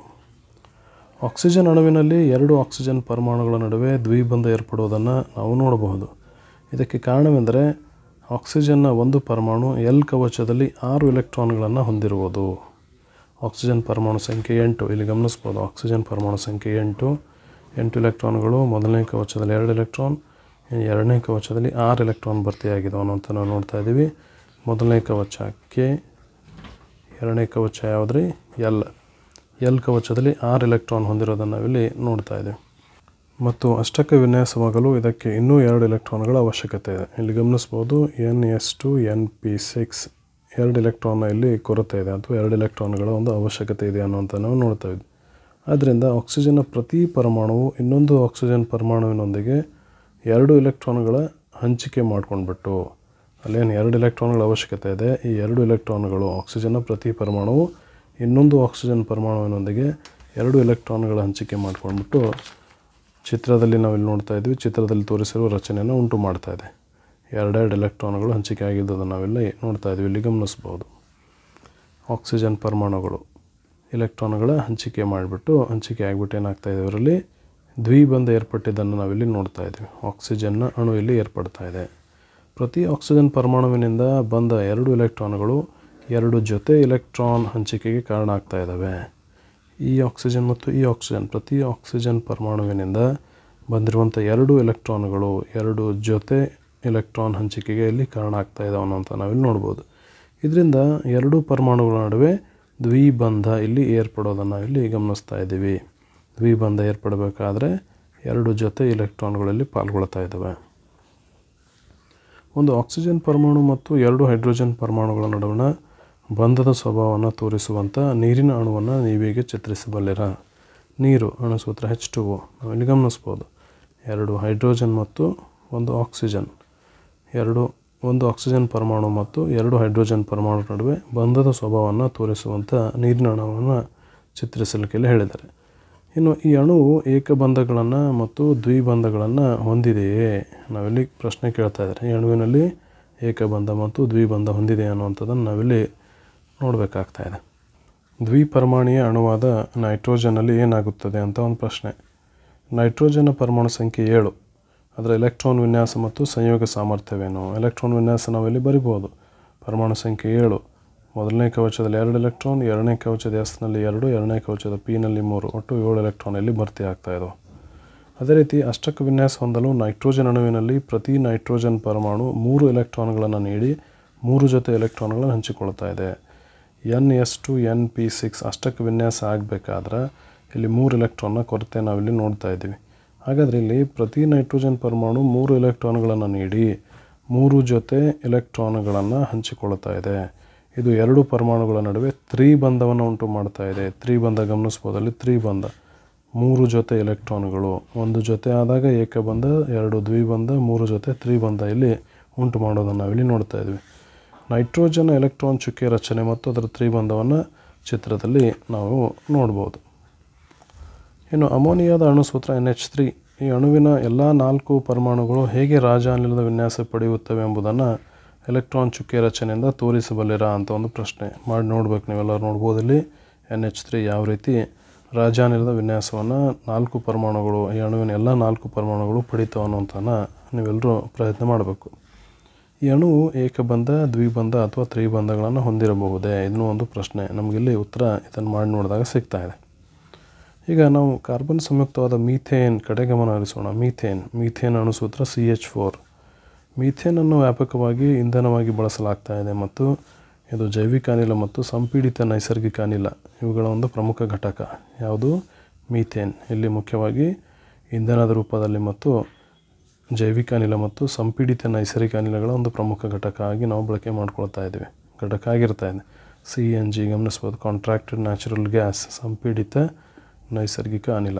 [SPEAKER 1] ಆಕ್ಸಿಜನ್ ಅಣುವಿನಲ್ಲಿ ಎರಡು ಆಕ್ಸಿಜನ್ ಪರಮಾಣುಗಳ ನಡುವೆ ದ್ವಿಬಂಧ ಏರ್ಪಡುವುದನ್ನು ನಾವು ನೋಡಬಹುದು ಇದಕ್ಕೆ ಕಾರಣವೆಂದರೆ ಆಕ್ಸಿಜನ್ನ ಒಂದು ಪರಮಾಣು ಎಲ್ ಕವಚದಲ್ಲಿ ಆರು ಎಲೆಕ್ಟ್ರಾನ್ಗಳನ್ನು ಹೊಂದಿರುವುದು ಆಕ್ಸಿಜನ್ ಪರಮಾಣು ಸಂಖ್ಯೆ ಎಂಟು ಇಲ್ಲಿ ಗಮನಿಸ್ಬೋದು ಆಕ್ಸಿಜನ್ ಪರಮಾಣು ಸಂಖ್ಯೆ ಎಂಟು ಎಂಟು ಎಲೆಕ್ಟ್ರಾನ್ಗಳು ಮೊದಲನೇ ಕವಚದಲ್ಲಿ ಎರಡು ಎಲೆಕ್ಟ್ರಾನ್ ಇನ್ನು ಎರಡನೇ ಕವಚದಲ್ಲಿ ಆರು ಎಲೆಕ್ಟ್ರಾನ್ ಭರ್ತಿಯಾಗಿದ್ದಾವೆ ಅನ್ನೋಂಥ ನಾವು ನೋಡ್ತಾ ಇದ್ದೀವಿ ಮೊದಲನೇ ಕವಚ ಕೆ ಎರಡನೇ ಕವಚ ಯಾವುದ್ರಿ ಎಲ್ ಎಲ್ ಕವಚದಲ್ಲಿ ಆರು ಎಲೆಕ್ಟ್ರಾನ್ ಹೊಂದಿರೋದನ್ನು ನಾವಿಲ್ಲಿ ನೋಡ್ತಾ ಇದ್ದೀವಿ ಮತ್ತು ಅಷ್ಟಕ ವಿನ್ಯಾಸವಾಗಲು ಇದಕ್ಕೆ ಇನ್ನೂ ಎರಡು ಎಲೆಕ್ಟ್ರಾನ್ಗಳ ಅವಶ್ಯಕತೆ ಇದೆ ಇಲ್ಲಿ ಗಮನಿಸ್ಬೋದು N S two N P six ಎರಡು ಎಲೆಕ್ಟ್ರಾನ್ನ ಇಲ್ಲಿ ಕೊರತೆ ಇದೆ ಅಥವಾ ಎರಡು ಎಲೆಕ್ಟ್ರಾನ್ಗಳ ಒಂದು ಅವಶ್ಯಕತೆ ಇದೆ ಅನ್ನೋಂಥ ನಾವು ನೋಡ್ತಾ ಇದ್ವಿ ಆದ್ದರಿಂದ ಆಕ್ಸಿಜನ್ನ ಪ್ರತಿ ಪರಮಾಣುವು ಇನ್ನೊಂದು ಆಕ್ಸಿಜನ್ ಪರಮಾಣುವಿನೊಂದಿಗೆ ಎರಡು ಎಲೆಕ್ಟ್ರಾನ್ಗಳ ಹಂಚಿಕೆ ಮಾಡ್ಕೊಂಡ್ಬಿಟ್ಟು ಅಲ್ಲೇನು ಎರಡು ಎಲೆಕ್ಟ್ರಾನ್ಗಳ ಅವಶ್ಯಕತೆ ಇದೆ ಈ ಎರಡು ಎಲೆಕ್ಟ್ರಾನ್ಗಳು ಆಕ್ಸಿಜನ್ನ ಪ್ರತಿ ಪರಮಾಣುವು ಇನ್ನೊಂದು ಆಕ್ಸಿಜನ್ ಪರಮಾಣುವಿನೊಂದಿಗೆ ಎರಡು ಎಲೆಕ್ಟ್ರಾನ್ಗಳ ಹಂಚಿಕೆ ಮಾಡ್ಕೊಂಡ್ಬಿಟ್ಟು ಚಿತ್ರದಲ್ಲಿ ನಾವಿಲ್ಲಿ ನೋಡ್ತಾ ಇದ್ವಿ ಚಿತ್ರದಲ್ಲಿ ತೋರಿಸಿರುವ ರಚನೆಯನ್ನು ಉಂಟು ಮಾಡ್ತಾ ಇದೆ ಎರಡೆರಡು ಎಲೆಕ್ಟ್ರಾನ್ಗಳು ಹಂಚಿಕೆ ಆಗಿದ್ದನ್ನು ನಾವಿಲ್ಲಿ ನೋಡ್ತಾ ಇದ್ವಿ ಇಲ್ಲಿ ಗಮನಿಸ್ಬೋದು ಆಕ್ಸಿಜನ್ ಪರಮಾಣುಗಳು ಎಲೆಕ್ಟ್ರಾನ್ಗಳ ಹಂಚಿಕೆ ಮಾಡಿಬಿಟ್ಟು ಹಂಚಿಕೆ ಆಗಿಬಿಟ್ಟು ಏನಾಗ್ತಾ ಇದೆ ಇವರಲ್ಲಿ ದ್ವಿಬಂಧ ಏರ್ಪಟ್ಟಿದ್ದನ್ನು ನಾವಿಲ್ಲಿ ನೋಡ್ತಾ ಇದ್ವಿ ಆಕ್ಸಿಜನ್ನ ಅಣು ಇಲ್ಲಿ ಏರ್ಪಡ್ತಾ ಇದೆ ಪ್ರತಿ ಆಕ್ಸಿಜನ್ ಪರಮಾಣುವಿನಿಂದ ಬಂದ ಎರಡು ಎಲೆಕ್ಟ್ರಾನ್ಗಳು ಎರಡು ಜೊತೆ ಎಲೆಕ್ಟ್ರಾನ್ ಹಂಚಿಕೆಗೆ ಕಾರಣ ಆಗ್ತಾ ಇದ್ದಾವೆ ಈ ಆಕ್ಸಿಜನ್ ಮತ್ತು ಈ ಆಕ್ಸಿಜನ್ ಪ್ರತಿ ಆಕ್ಸಿಜನ್ ಪರಮಾಣುವಿನಿಂದ ಬಂದಿರುವಂಥ ಎರಡು ಎಲೆಕ್ಟ್ರಾನ್ಗಳು ಎರಡು ಜೊತೆ ಎಲೆಕ್ಟ್ರಾನ್ ಹಂಚಿಕೆಗೆ ಇಲ್ಲಿ ಕಾರಣ ಆಗ್ತಾ ಇದ್ದಾವೆ ಅನ್ನೋಂಥ ನಾವಿಲ್ಲಿ ನೋಡ್ಬೋದು ಇದರಿಂದ ಎರಡು ಪರಮಾಣುಗಳ ನಡುವೆ ದ್ವಿಬಂಧ ಇಲ್ಲಿ ಏರ್ಪಡೋದನ್ನು ಇಲ್ಲಿ ಗಮನಿಸ್ತಾ ಇದ್ದೀವಿ ದ್ವಿಬಂಧ ಏರ್ಪಡಬೇಕಾದ್ರೆ ಎರಡು ಜೊತೆ ಎಲೆಕ್ಟ್ರಾನ್ಗಳಲ್ಲಿ ಪಾಲ್ಗೊಳ್ತಾ ಇದ್ದಾವೆ ಒಂದು ಆಕ್ಸಿಜನ್ ಪರಮಾಣು ಮತ್ತು ಎರಡು ಹೈಡ್ರೋಜನ್ ಪರಮಾಣುಗಳ ನಡುವಿನ ಬಂಧದ ಸ್ವಭಾವವನ್ನು ತೋರಿಸುವಂಥ ನೀರಿನ ಅಣುವನ್ನು ನೀವೀಗ ಚಿತ್ರಿಸಬಲ್ಲಿರ ನೀರು ಅಣು ಸೂತ್ರ ಹೆಚ್ ಟು ಒ ನಾವಿಲ್ಲಿ ಗಮನಿಸ್ಬೋದು ಎರಡು ಹೈಡ್ರೋಜನ್ ಮತ್ತು ಒಂದು ಆಕ್ಸಿಜನ್ ಎರಡು ಒಂದು ಆಕ್ಸಿಜನ್ ಪರಮಾಣು ಮತ್ತು ಎರಡು ಹೈಡ್ರೋಜನ್ ಪರಮಾಣು ನಡುವೆ ಬಂಧದ ಸ್ವಭಾವವನ್ನು ತೋರಿಸುವಂಥ ನೀರಿನ ಅಣುವನ್ನು ಚಿತ್ರಿಸಲಿಕ್ಕೆ ಇಲ್ಲಿ ಹೇಳಿದ್ದಾರೆ ಇನ್ನು ಈ ಅಣುವು ಏಕಬಂಧಗಳನ್ನು ಮತ್ತು ದ್ವಿಬಂಧಗಳನ್ನು ಹೊಂದಿದೆಯೇ ನಾವಿಲ್ಲಿ ಪ್ರಶ್ನೆ ಕೇಳ್ತಾ ಇದ್ದಾರೆ ಈ ಅಣುವಿನಲ್ಲಿ ಏಕಬಂಧ ಮತ್ತು ದ್ವಿಬಂಧ ಹೊಂದಿದೆ ಅನ್ನುವಂಥದ್ದನ್ನು ನಾವಿಲ್ಲಿ ನೋಡಬೇಕಾಗ್ತಾ ಇದೆ ದ್ವಿಪರಮಾಣೀಯ ಅಣುವಾದ ನೈಟ್ರೋಜನಲ್ಲಿ ಏನಾಗುತ್ತದೆ ಅಂತ ಒಂದು ಪ್ರಶ್ನೆ ನೈಟ್ರೋಜನ್ನ ಪರಮಾಣು ಸಂಖ್ಯೆ ಏಳು ಅದರ ಎಲೆಕ್ಟ್ರಾನ್ ವಿನ್ಯಾಸ ಮತ್ತು ಸಂಯೋಗ ಸಾಮರ್ಥ್ಯವೇನು ಎಲೆಕ್ಟ್ರಾನ್ ವಿನ್ಯಾಸ ನಾವಿಲ್ಲಿ ಬರಿಬೋದು ಪರಮಾಣು ಸಂಖ್ಯೆ ಏಳು ಮೊದಲನೇ ಕವಚದಲ್ಲಿ ಎರಡು ಎಲೆಕ್ಟ್ರಾನ್ ಎರಡನೇ ಕವಚದ ಎಸ್ನಲ್ಲಿ ಎರಡು ಎರಡನೇ ಕವಚದ ಪಿನಲ್ಲಿ ಮೂರು ಒಟ್ಟು ಏಳು ಎಲೆಕ್ಟ್ರಾನ್ ಇಲ್ಲಿ ಭರ್ತಿ ಆಗ್ತಾ ಇದ್ದವು ಅದೇ ರೀತಿ ಅಷ್ಟಕ ವಿನ್ಯಾಸ ಹೊಂದಲು ನೈಟ್ರೋಜನ್ ಅಣುವಿನಲ್ಲಿ ಪ್ರತಿ ನೈಟ್ರೋಜನ್ ಪರಮಾಣು ಮೂರು ಎಲೆಕ್ಟ್ರಾನ್ಗಳನ್ನು ನೀಡಿ ಮೂರು ಜೊತೆ ಎಲೆಕ್ಟ್ರಾನ್ಗಳನ್ನು ಹಂಚಿಕೊಳ್ತಾ ಇದೆ N S two N P six ಅಷ್ಟಕ ವಿನ್ಯಾಸ ಆಗಬೇಕಾದ್ರೆ ಇಲ್ಲಿ ಮೂರು ಎಲೆಕ್ಟ್ರಾನ್ನ ಕೊರತೆ ನಾವಿಲ್ಲಿ ನೋಡ್ತಾ ಇದ್ದೀವಿ ಹಾಗಾದರೆ ಇಲ್ಲಿ ಪ್ರತಿ ನೈಟ್ರೋಜನ್ ಪರಮಾಣು ಮೂರು ಎಲೆಕ್ಟ್ರಾನ್ಗಳನ್ನು ನೀಡಿ ಮೂರು ಜೊತೆ ಎಲೆಕ್ಟ್ರಾನ್ಗಳನ್ನು ಹಂಚಿಕೊಳ್ತಾ ಇದೆ ಇದು ಎರಡು ಪರಮಾಣುಗಳ ನಡುವೆ ತ್ರಿಬಂಧವನ್ನು ಉಂಟು ಮಾಡ್ತಾ ಇದೆ ತ್ರಿಬಂಧ ಗಮನಿಸ್ಬೋದು ಅಲ್ಲಿ ತ್ರಿಬಂಧ ಮೂರು ಜೊತೆ ಎಲೆಕ್ಟ್ರಾನ್ಗಳು ಒಂದು ಜೊತೆ ಆದಾಗ ಏಕಬಂಧ ಎರಡು ದ್ವಿಬಂಧ ಮೂರು ಜೊತೆ ತ್ರಿಬಂಧ ಇಲ್ಲಿ ಉಂಟು ಮಾಡೋದನ್ನು ನಾವಿಲ್ಲಿ ನೋಡ್ತಾ ಇದ್ವಿ ನೈಟ್ರೋಜನ್ ಎಲೆಕ್ಟ್ರಾನ್ ಚುಕ್ಕೆ ರಚನೆ ಮತ್ತು ಅದರ ತ್ರಿಬಂಧವನ್ನು ಚಿತ್ರದಲ್ಲಿ ನಾವು ನೋಡ್ಬೋದು ಇನ್ನು ಅಮೋನಿಯಾದ ಅಣುಸೂತ್ರ ಎನ್ ಎಚ್ ತ್ರೀ ಈ ಅಣುವಿನ ಎಲ್ಲ ನಾಲ್ಕು ಪರಮಾಣುಗಳು ಹೇಗೆ ರಾಜಾನಿಲದ ವಿನ್ಯಾಸ ಪಡೆಯುತ್ತವೆ ಎಂಬುದನ್ನು ಎಲೆಕ್ಟ್ರಾನ್ ಚುಕ್ಕೆ ರಚನೆಯಿಂದ ತೋರಿಸಬಲ್ಲಿರಾ ಅಂತ ಒಂದು ಪ್ರಶ್ನೆ ಮಾಡಿ ನೋಡ್ಬೇಕು ನೀವೆಲ್ಲರೂ ನೋಡ್ಬೋದು ಇಲ್ಲಿ ಎನ್ ಎಚ್ ತ್ರೀ ಯಾವ ರೀತಿ ರಾಜಾನಿಲದ ವಿನ್ಯಾಸವನ್ನು ನಾಲ್ಕು ಪರಮಾಣುಗಳು ಈ ಅಣುವಿನ ಎಲ್ಲ ನಾಲ್ಕು ಪರಮಾಣುಗಳು ಪಡಿತಾವೆ ಅನ್ನೋಂಥನ ನೀವೆಲ್ಲರೂ ಪ್ರಯತ್ನ ಮಾಡಬೇಕು ಈ ಅಣುವು ಏಕಬಂಧ ದ್ವಿಬಂಧ ಅಥವಾ ತ್ರಿಬಂಧಗಳನ್ನು ಹೊಂದಿರಬಹುದೇ ಇದನ್ನೂ ಒಂದು ಪ್ರಶ್ನೆ ನಮಗಿಲ್ಲಿ ಉತ್ತರ ಇದನ್ನು ಮಾಡಿ ನೋಡಿದಾಗ ಸಿಗ್ತಾ ಇದೆ ಈಗ ನಾವು ಕಾರ್ಬನ್ ಸಂಯುಕ್ತವಾದ ಮೀಥೇನ್ ಕಡೆ ಗಮನ ಹರಿಸೋಣ ಮೀಥೇನ್ ಮೀಥೇನ್ ಅಣುಸೂತ್ರ ಸಿ ಎಚ್ ಫೋರ್ ಮೀಥೇನನ್ನು ವ್ಯಾಪಕವಾಗಿ ಇಂಧನವಾಗಿ ಬಳಸಲಾಗ್ತಾ ಇದೆ ಮತ್ತು ಇದು ಜೈವಿಕ ಅನಿಲ ಮತ್ತು ಸಂಪೀಡಿತ ನೈಸರ್ಗಿಕ ಅನಿಲ ಇವುಗಳ ಒಂದು ಪ್ರಮುಖ ಘಟಕ ಯಾವುದು ಮೀಥೇನ್ ಇಲ್ಲಿ ಮುಖ್ಯವಾಗಿ ಇಂಧನದ ರೂಪದಲ್ಲಿ ಮತ್ತು ಜೈವಿಕ ಅನಿಲ ಮತ್ತು ಸಂಪೀಡಿತ ನೈಸರ್ಗಿಕ ಅನಿಲಗಳ ಒಂದು ಪ್ರಮುಖ ಘಟಕ ಆಗಿ ನಾವು ಬಳಕೆ ಮಾಡ್ಕೊಳ್ತಾ ಇದ್ದೀವಿ ಘಟಕ ಆಗಿರ್ತಾ ಇದೆ ಸಿ ಎನ್ ಜಿ ಗಮನಿಸ್ಬೋದು ಕಾಂಟ್ರಾಕ್ಟೆಡ್ ನ್ಯಾಚುರಲ್ ಗ್ಯಾಸ್ ಸಂಪೀಡಿತ ನೈಸರ್ಗಿಕ ಅನಿಲ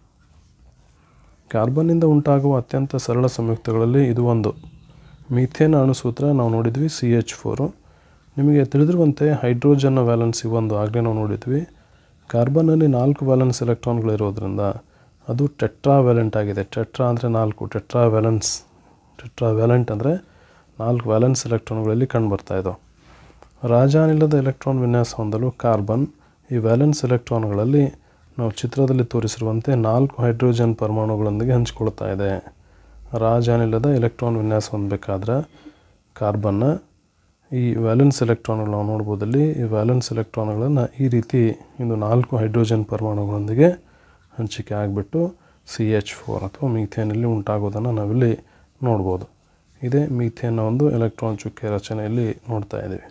[SPEAKER 1] ಕಾರ್ಬನ್ನಿಂದ ಉಂಟಾಗುವ ಅತ್ಯಂತ ಸರಳ ಸಂಯುಕ್ತಗಳಲ್ಲಿ ಇದು ಒಂದು ಮೀಥೇನ್ ಅಣುಸೂತ್ರ ನಾವು ನೋಡಿದ್ವಿ ಸಿ ಎಚ್ ಫೋರು ನಿಮಗೆ ತಿಳಿದಿರುವಂತೆ ಹೈಡ್ರೋಜನ್ನ ವ್ಯಾಲೆನ್ಸಿ ಒಂದು ಆಗಲೇ ನಾವು ನೋಡಿದ್ವಿ ಕಾರ್ಬನ್ನಲ್ಲಿ ನಾಲ್ಕು ವ್ಯಾಲೆನ್ಸ್ ಎಲೆಕ್ಟ್ರಾನ್ಗಳಿರೋದ್ರಿಂದ ಅದು ಟೆಟ್ರಾ ವ್ಯಾಲೆಂಟ್ ಆಗಿದೆ ಟೆಟ್ರಾ ಅಂದರೆ ನಾಲ್ಕು ಟೆಟ್ರಾ ವ್ಯಾಲೆನ್ಸ್ ಟೆಟ್ರಾ ವ್ಯಾಲೆಂಟ್ ಅಂದರೆ ನಾಲ್ಕು ವ್ಯಾಲೆನ್ಸ್ ಎಲೆಕ್ಟ್ರಾನ್ಗಳಲ್ಲಿ ಕಂಡುಬರ್ತಾ ಇದ್ದಾವೆ ರಾಜಾನಿಲದ ಎಲೆಕ್ಟ್ರಾನ್ ವಿನ್ಯಾಸ ಹೊಂದಲು ಕಾರ್ಬನ್ ಈ ವ್ಯಾಲೆನ್ಸ್ ಎಲೆಕ್ಟ್ರಾನ್ಗಳಲ್ಲಿ ನಾವು ಚಿತ್ರದಲ್ಲಿ ತೋರಿಸಿರುವಂತೆ ನಾಲ್ಕು ಹೈಡ್ರೋಜನ್ ಪರಮಾಣುಗಳೊಂದಿಗೆ ಹಂಚಿಕೊಳ್ತಾ ಇದೆ ರಾಜಾನಿಲದ ಎಲೆಕ್ಟ್ರಾನ್ ವಿನ್ಯಾಸ ಹೊಂದಬೇಕಾದ್ರೆ ಕಾರ್ಬನ್ನ ಈ ವ್ಯಾಲೆನ್ಸ್ ಎಲೆಕ್ಟ್ರಾನ್ಗಳು ನಾವು ನೋಡ್ಬೋದಲ್ಲಿ ಈ ವ್ಯಾಲೆನ್ಸ್ ಎಲೆಕ್ಟ್ರಾನ್ಗಳನ್ನು ಈ ರೀತಿ ಇದು ನಾಲ್ಕು ಹೈಡ್ರೋಜನ್ ಪರಮಾಣುಗಳೊಂದಿಗೆ ಹಂಚಿಕೆ ಆಗಿಬಿಟ್ಟು ಸಿ ಎಚ್ ಫೋರ್ ಅಥವಾ ಮೀಥೇನಲ್ಲಿ ಉಂಟಾಗೋದನ್ನು ನಾವಿಲ್ಲಿ ನೋಡ್ಬೋದು ಇದೇ ಮೀಥೇನ್ನ ಒಂದು ಎಲೆಕ್ಟ್ರಾನ್ ಚುಕ್ಕೆ ರಚನೆಯಲ್ಲಿ ನೋಡ್ತಾ ಇದ್ದೀವಿ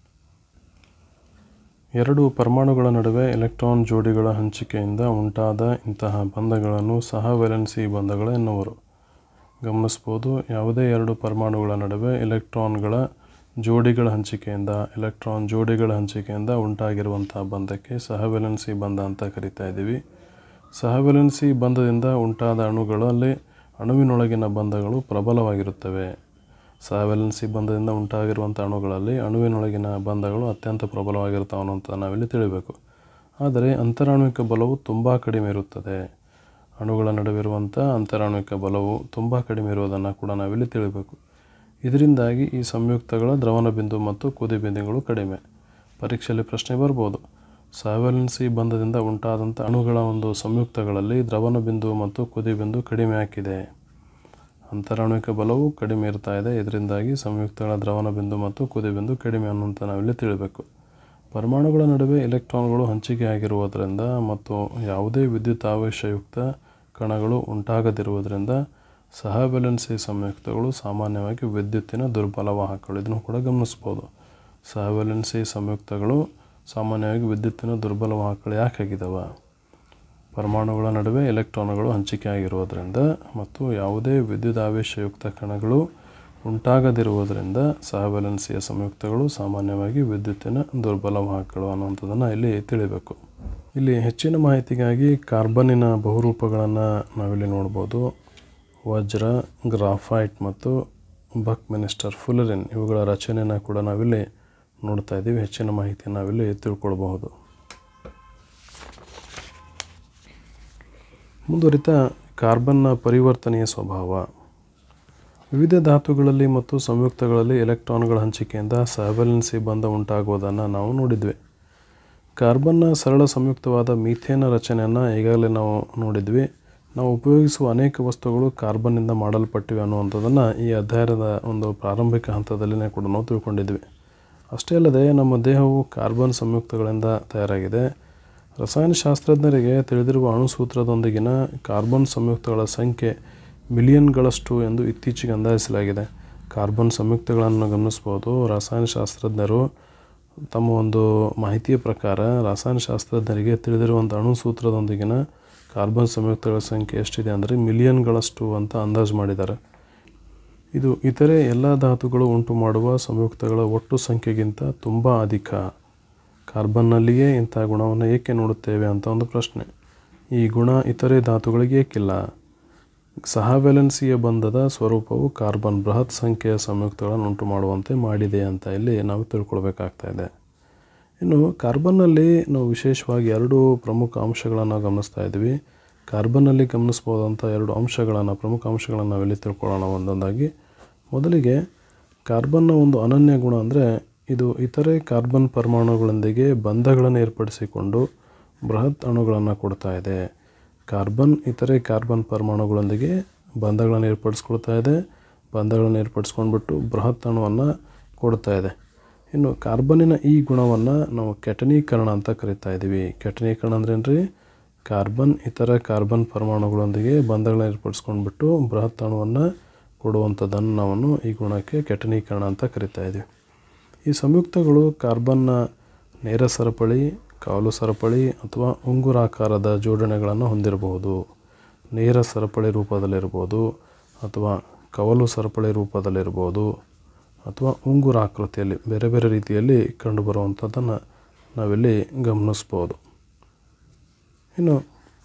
[SPEAKER 1] ಎರಡು ಪರಮಾಣುಗಳ ನಡುವೆ ಎಲೆಕ್ಟ್ರಾನ್ ಜೋಡಿಗಳ ಹಂಚಿಕೆಯಿಂದ ಉಂಟಾದ ಇಂತಹ ಬಂಧಗಳನ್ನು ಸಹವೆಲೆನ್ಸಿ ಬಂಧಗಳು ಎನ್ನುವರು ಗಮನಿಸ್ಬೋದು ಯಾವುದೇ ಎರಡು ಪರಮಾಣುಗಳ ನಡುವೆ ಎಲೆಕ್ಟ್ರಾನ್ಗಳ ಜೋಡಿಗಳ ಹಂಚಿಕೆಯಿಂದ ಎಲೆಕ್ಟ್ರಾನ್ ಜೋಡಿಗಳ ಹಂಚಿಕೆಯಿಂದ ಉಂಟಾಗಿರುವಂಥ ಬಂಧಕ್ಕೆ ಸಹವೆಲೆನ್ಸಿ ಬಂಧ ಅಂತ ಕರಿತಾ ಇದ್ದೀವಿ ಸಹವೆಲೆನ್ಸಿ ಬಂಧದಿಂದ ಉಂಟಾದ ಅಣುಗಳಲ್ಲಿ ಅಣುವಿನೊಳಗಿನ ಬಂಧಗಳು ಪ್ರಬಲವಾಗಿರುತ್ತವೆ ಸಹವೆಲೆನ್ಸಿ ಬಂಧದಿಂದ ಉಂಟಾಗಿರುವಂಥ ಅಣುಗಳಲ್ಲಿ ಅಣುವಿನೊಳಗಿನ ಬಂಧಗಳು ಅತ್ಯಂತ ಪ್ರಬಲವಾಗಿರ್ತಾವೆ ಅನ್ನೋಂಥ ನಾವಿಲ್ಲಿ ತಿಳಿಬೇಕು ಆದರೆ ಅಂತರಾಣುವಿಕ ಬಲವು ತುಂಬ ಕಡಿಮೆ ಇರುತ್ತದೆ ಅಣುಗಳ ನಡುವಿರುವಂಥ ಅಂತರಾಣುವಿಕ ಬಲವು ತುಂಬ ಕಡಿಮೆ ಇರುವುದನ್ನು ಕೂಡ ನಾವಿಲ್ಲಿ ತಿಳಿಬೇಕು ಇದರಿಂದಾಗಿ ಈ ಸಂಯುಕ್ತಗಳ ದ್ರವಣ ಬಿಂದು ಮತ್ತು ಕುದಿ ಬಿಂದುಗಳು ಕಡಿಮೆ ಪರೀಕ್ಷೆಯಲ್ಲಿ ಪ್ರಶ್ನೆ ಬರ್ಬೋದು ಸಹವೆಲೆನ್ಸಿ ಬಂಧದಿಂದ ಉಂಟಾದಂಥ ಅಣುಗಳ ಒಂದು ಸಂಯುಕ್ತಗಳಲ್ಲಿ ದ್ರವಣ ಬಿಂದು ಮತ್ತು ಕುದಿ ಬಿಂದು ಕಡಿಮೆ ಹಾಕಿದೆ ಅಂತರಾಣುವಿಕ ಬಲವು ಕಡಿಮೆ ಇರ್ತಾ ಇದೆ ಇದರಿಂದಾಗಿ ಸಂಯುಕ್ತಗಳ ದ್ರವಣ ಬಿಂದು ಮತ್ತು ಕುದಿ ಬಿಂದು ಕಡಿಮೆ ಅನ್ನೋಂಥ ನಾವಿಲ್ಲಿ ತಿಳಿಬೇಕು ಪರಮಾಣುಗಳ ನಡುವೆ ಎಲೆಕ್ಟ್ರಾನ್ಗಳು ಹಂಚಿಕೆ ಆಗಿರುವುದರಿಂದ ಮತ್ತು ಯಾವುದೇ ವಿದ್ಯುತ್ ಆವೇಶಯುಕ್ತ ಕಣಗಳು ಉಂಟಾಗದಿರುವುದರಿಂದ ಸಹವೆಲೆನ್ಸಿ ಸಂಯುಕ್ತಗಳು ಸಾಮಾನ್ಯವಾಗಿ ವಿದ್ಯುತ್ತಿನ ದುರ್ಬಲ ವಾಹಕಗಳು ಇದನ್ನು ಕೂಡ ಗಮನಿಸ್ಬೋದು ಸಹವೆಲೆನ್ಸಿ ಸಂಯುಕ್ತಗಳು ಸಾಮಾನ್ಯವಾಗಿ ವಿದ್ಯುತ್ತಿನ ದುರ್ಬಲ ವಾಹಕಗಳು ಯಾಕೆ ಆಗಿದಾವೆ ಪರಮಾಣುಗಳ ನಡುವೆ ಎಲೆಕ್ಟ್ರಾನ್ಗಳು ಹಂಚಿಕೆ ಆಗಿರುವುದರಿಂದ ಮತ್ತು ಯಾವುದೇ ವಿದ್ಯುತ್ ಆವೇಶಯುಕ್ತ ಕಣಗಳು ಉಂಟಾಗದಿರುವುದರಿಂದ ಸಹವೆಲೆನ್ಸಿಯ ಸಂಯುಕ್ತಗಳು ಸಾಮಾನ್ಯವಾಗಿ ವಿದ್ಯುತ್ತಿನ ದುರ್ಬಲ ವಾಹಕಗಳು ಅನ್ನುವಂಥದ್ದನ್ನು ಇಲ್ಲಿ ತಿಳಿಬೇಕು ಇಲ್ಲಿ ಹೆಚ್ಚಿನ ಮಾಹಿತಿಗಾಗಿ ಕಾರ್ಬನ್ನಿನ ಬಹುರೂಪಗಳನ್ನು ನಾವಿಲ್ಲಿ ನೋಡ್ಬೋದು ವಜ್ರ ಗ್ರಾಫೈಟ್ ಮತ್ತು ಬಕ್ ಮಿನಿಸ್ಟರ್ ಫುಲರಿನ್ ಇವುಗಳ ರಚನೆಯನ್ನು ಕೂಡ ನಾವಿಲ್ಲಿ ನೋಡ್ತಾ ಇದ್ದೀವಿ ಹೆಚ್ಚಿನ ಮಾಹಿತಿಯನ್ನು ನಾವಿಲ್ಲಿ ತಿಳ್ಕೊಳ್ಬಹುದು ಮುಂದುವರಿತ ಕಾರ್ಬನ್ನ ಪರಿವರ್ತನೆಯ ಸ್ವಭಾವ ವಿವಿಧ ಧಾತುಗಳಲ್ಲಿ ಮತ್ತು ಸಂಯುಕ್ತಗಳಲ್ಲಿ ಎಲೆಕ್ಟ್ರಾನ್ಗಳ ಹಂಚಿಕೆಯಿಂದ ಸಹವೆಲೆನ್ಸಿ ಬಂಧ ಉಂಟಾಗುವುದನ್ನು ನಾವು ನೋಡಿದ್ವಿ ಕಾರ್ಬನ್ನ ಸರಳ ಸಂಯುಕ್ತವಾದ ಮೀಥೇನ ರಚನೆಯನ್ನು ಈಗಾಗಲೇ ನಾವು ನೋಡಿದ್ವಿ ನಾವು ಉಪಯೋಗಿಸುವ ಅನೇಕ ವಸ್ತುಗಳು ಕಾರ್ಬನ್ನಿಂದ ಮಾಡಲ್ಪಟ್ಟಿವೆ ಅನ್ನುವಂಥದ್ದನ್ನು ಈ ಅಧ್ಯಾಯದ ಒಂದು ಪ್ರಾರಂಭಿಕ ಹಂತದಲ್ಲಿನೇ ಕೂಡ ನಾವು ತಿಳ್ಕೊಂಡಿದ್ವಿ ಅಷ್ಟೇ ಅಲ್ಲದೆ ನಮ್ಮ ದೇಹವು ಕಾರ್ಬನ್ ಸಂಯುಕ್ತಗಳಿಂದ ತಯಾರಾಗಿದೆ ರಸಾಯನಶಾಸ್ತ್ರಜ್ಞರಿಗೆ ತಿಳಿದಿರುವ ಅಣುಸೂತ್ರದೊಂದಿಗಿನ ಕಾರ್ಬನ್ ಸಂಯುಕ್ತಗಳ ಸಂಖ್ಯೆ ಮಿಲಿಯನ್ಗಳಷ್ಟು ಎಂದು ಇತ್ತೀಚೆಗೆ ಅಂದಾಜಿಸಲಾಗಿದೆ ಕಾರ್ಬನ್ ಸಂಯುಕ್ತಗಳನ್ನು ಗಮನಿಸ್ಬೋದು ರಸಾಯನಶಾಸ್ತ್ರಜ್ಞರು ತಮ್ಮ ಒಂದು ಮಾಹಿತಿಯ ಪ್ರಕಾರ ರಸಾಯನಶಾಸ್ತ್ರಜ್ಞರಿಗೆ ತಿಳಿದಿರುವಂಥ ಅಣುಸೂತ್ರದೊಂದಿಗಿನ ಕಾರ್ಬನ್ ಸಂಯುಕ್ತಗಳ ಸಂಖ್ಯೆ ಎಷ್ಟಿದೆ ಅಂದರೆ ಮಿಲಿಯನ್ಗಳಷ್ಟು ಅಂತ ಅಂದಾಜು ಮಾಡಿದ್ದಾರೆ ಇದು ಇತರೆ ಎಲ್ಲ ಧಾತುಗಳು ಉಂಟು ಮಾಡುವ ಸಂಯುಕ್ತಗಳ ಒಟ್ಟು ಸಂಖ್ಯೆಗಿಂತ ತುಂಬ ಅಧಿಕ ಕಾರ್ಬನ್ನಲ್ಲಿಯೇ ಇಂಥ ಗುಣವನ್ನು ಏಕೆ ನೋಡುತ್ತೇವೆ ಅಂತ ಒಂದು ಪ್ರಶ್ನೆ ಈ ಗುಣ ಇತರೆ ಧಾತುಗಳಿಗೆ ಏಕಿಲ್ಲ ಸಹವೆಲೆನ್ಸಿಯ ಬಂಧದ ಸ್ವರೂಪವು ಕಾರ್ಬನ್ ಬೃಹತ್ ಸಂಖ್ಯೆಯ ಸಂಯುಕ್ತಗಳನ್ನು ಉಂಟು ಮಾಡುವಂತೆ ಮಾಡಿದೆ ಅಂತ ಇಲ್ಲಿ ನಾವು ತಿಳ್ಕೊಳ್ಬೇಕಾಗ್ತಾ ಇದೆ ಇನ್ನು ಕಾರ್ಬನ್ನಲ್ಲಿ ನಾವು ವಿಶೇಷವಾಗಿ ಎರಡು ಪ್ರಮುಖ ಅಂಶಗಳನ್ನು ಗಮನಿಸ್ತಾ ಇದ್ವಿ ಕಾರ್ಬನ್ನಲ್ಲಿ ಗಮನಿಸ್ಬೋದಂಥ ಎರಡು ಅಂಶಗಳನ್ನು ಪ್ರಮುಖ ಅಂಶಗಳನ್ನು ನಾವಿಲ್ಲಿ ತಿಳ್ಕೊಳ್ಳೋಣ ಒಂದೊಂದಾಗಿ ಮೊದಲಿಗೆ ಕಾರ್ಬನ್ನ ಒಂದು ಅನನ್ಯ ಗುಣ ಅಂದರೆ ಇದು ಇತರೆ ಕಾರ್ಬನ್ ಪರಮಾಣುಗಳೊಂದಿಗೆ ಬಂಧಗಳನ್ನು ಏರ್ಪಡಿಸಿಕೊಂಡು ಬೃಹತ್ ಅಣುಗಳನ್ನು ಕೊಡ್ತಾ ಇದೆ ಕಾರ್ಬನ್ ಇತರೆ ಕಾರ್ಬನ್ ಪರಮಾಣುಗಳೊಂದಿಗೆ ಬಂಧಗಳನ್ನು ಏರ್ಪಡಿಸ್ಕೊಳ್ತಾ ಇದೆ ಬಂಧಗಳನ್ನು ಏರ್ಪಡಿಸ್ಕೊಂಡ್ಬಿಟ್ಟು ಬೃಹತ್ ಅಣುವನ್ನು ಕೊಡ್ತಾ ಇದೆ ಇನ್ನು ಕಾರ್ಬನ್ನಿನ ಈ ಗುಣವನ್ನು ನಾವು ಕೆಟನೀಕರಣ ಅಂತ ಕರಿತಾ ಇದ್ದೀವಿ ಕೆಟನೀಕರಣ ಅಂದ್ರೇನು ರೀ ಕಾರ್ಬನ್ ಇತರ ಕಾರ್ಬನ್ ಪರಮಾಣುಗಳೊಂದಿಗೆ ಬಂಧಗಳನ್ನ ಏರ್ಪಡಿಸ್ಕೊಂಡ್ಬಿಟ್ಟು ಬೃಹತ್ ಅಣುವನ್ನು ಕೊಡುವಂಥದ್ದನ್ನು ನಾವು ಈ ಗುಣಕ್ಕೆ ಕೆಟನೀಕರಣ ಅಂತ ಕರಿತಾ ಇದ್ದೀವಿ ಈ ಸಂಯುಕ್ತಗಳು ಕಾರ್ಬನ್ನ ನೇರ ಸರಪಳಿ ಕಾವಲು ಸರಪಳಿ ಅಥವಾ ಉಂಗುರಾಕಾರದ ಜೋಡಣೆಗಳನ್ನು ಹೊಂದಿರಬಹುದು ನೇರ ಸರಪಳಿ ರೂಪದಲ್ಲಿರ್ಬೋದು ಅಥವಾ ಕವಲು ಸರಪಳಿ ರೂಪದಲ್ಲಿರ್ಬೋದು ಅಥವಾ ಉಂಗುರಾಕೃತಿಯಲ್ಲಿ ಬೇರೆ ಬೇರೆ ರೀತಿಯಲ್ಲಿ ಕಂಡುಬರುವಂಥದ್ದನ್ನು ನಾವಿಲ್ಲಿ ಗಮನಿಸ್ಬೋದು ಇನ್ನು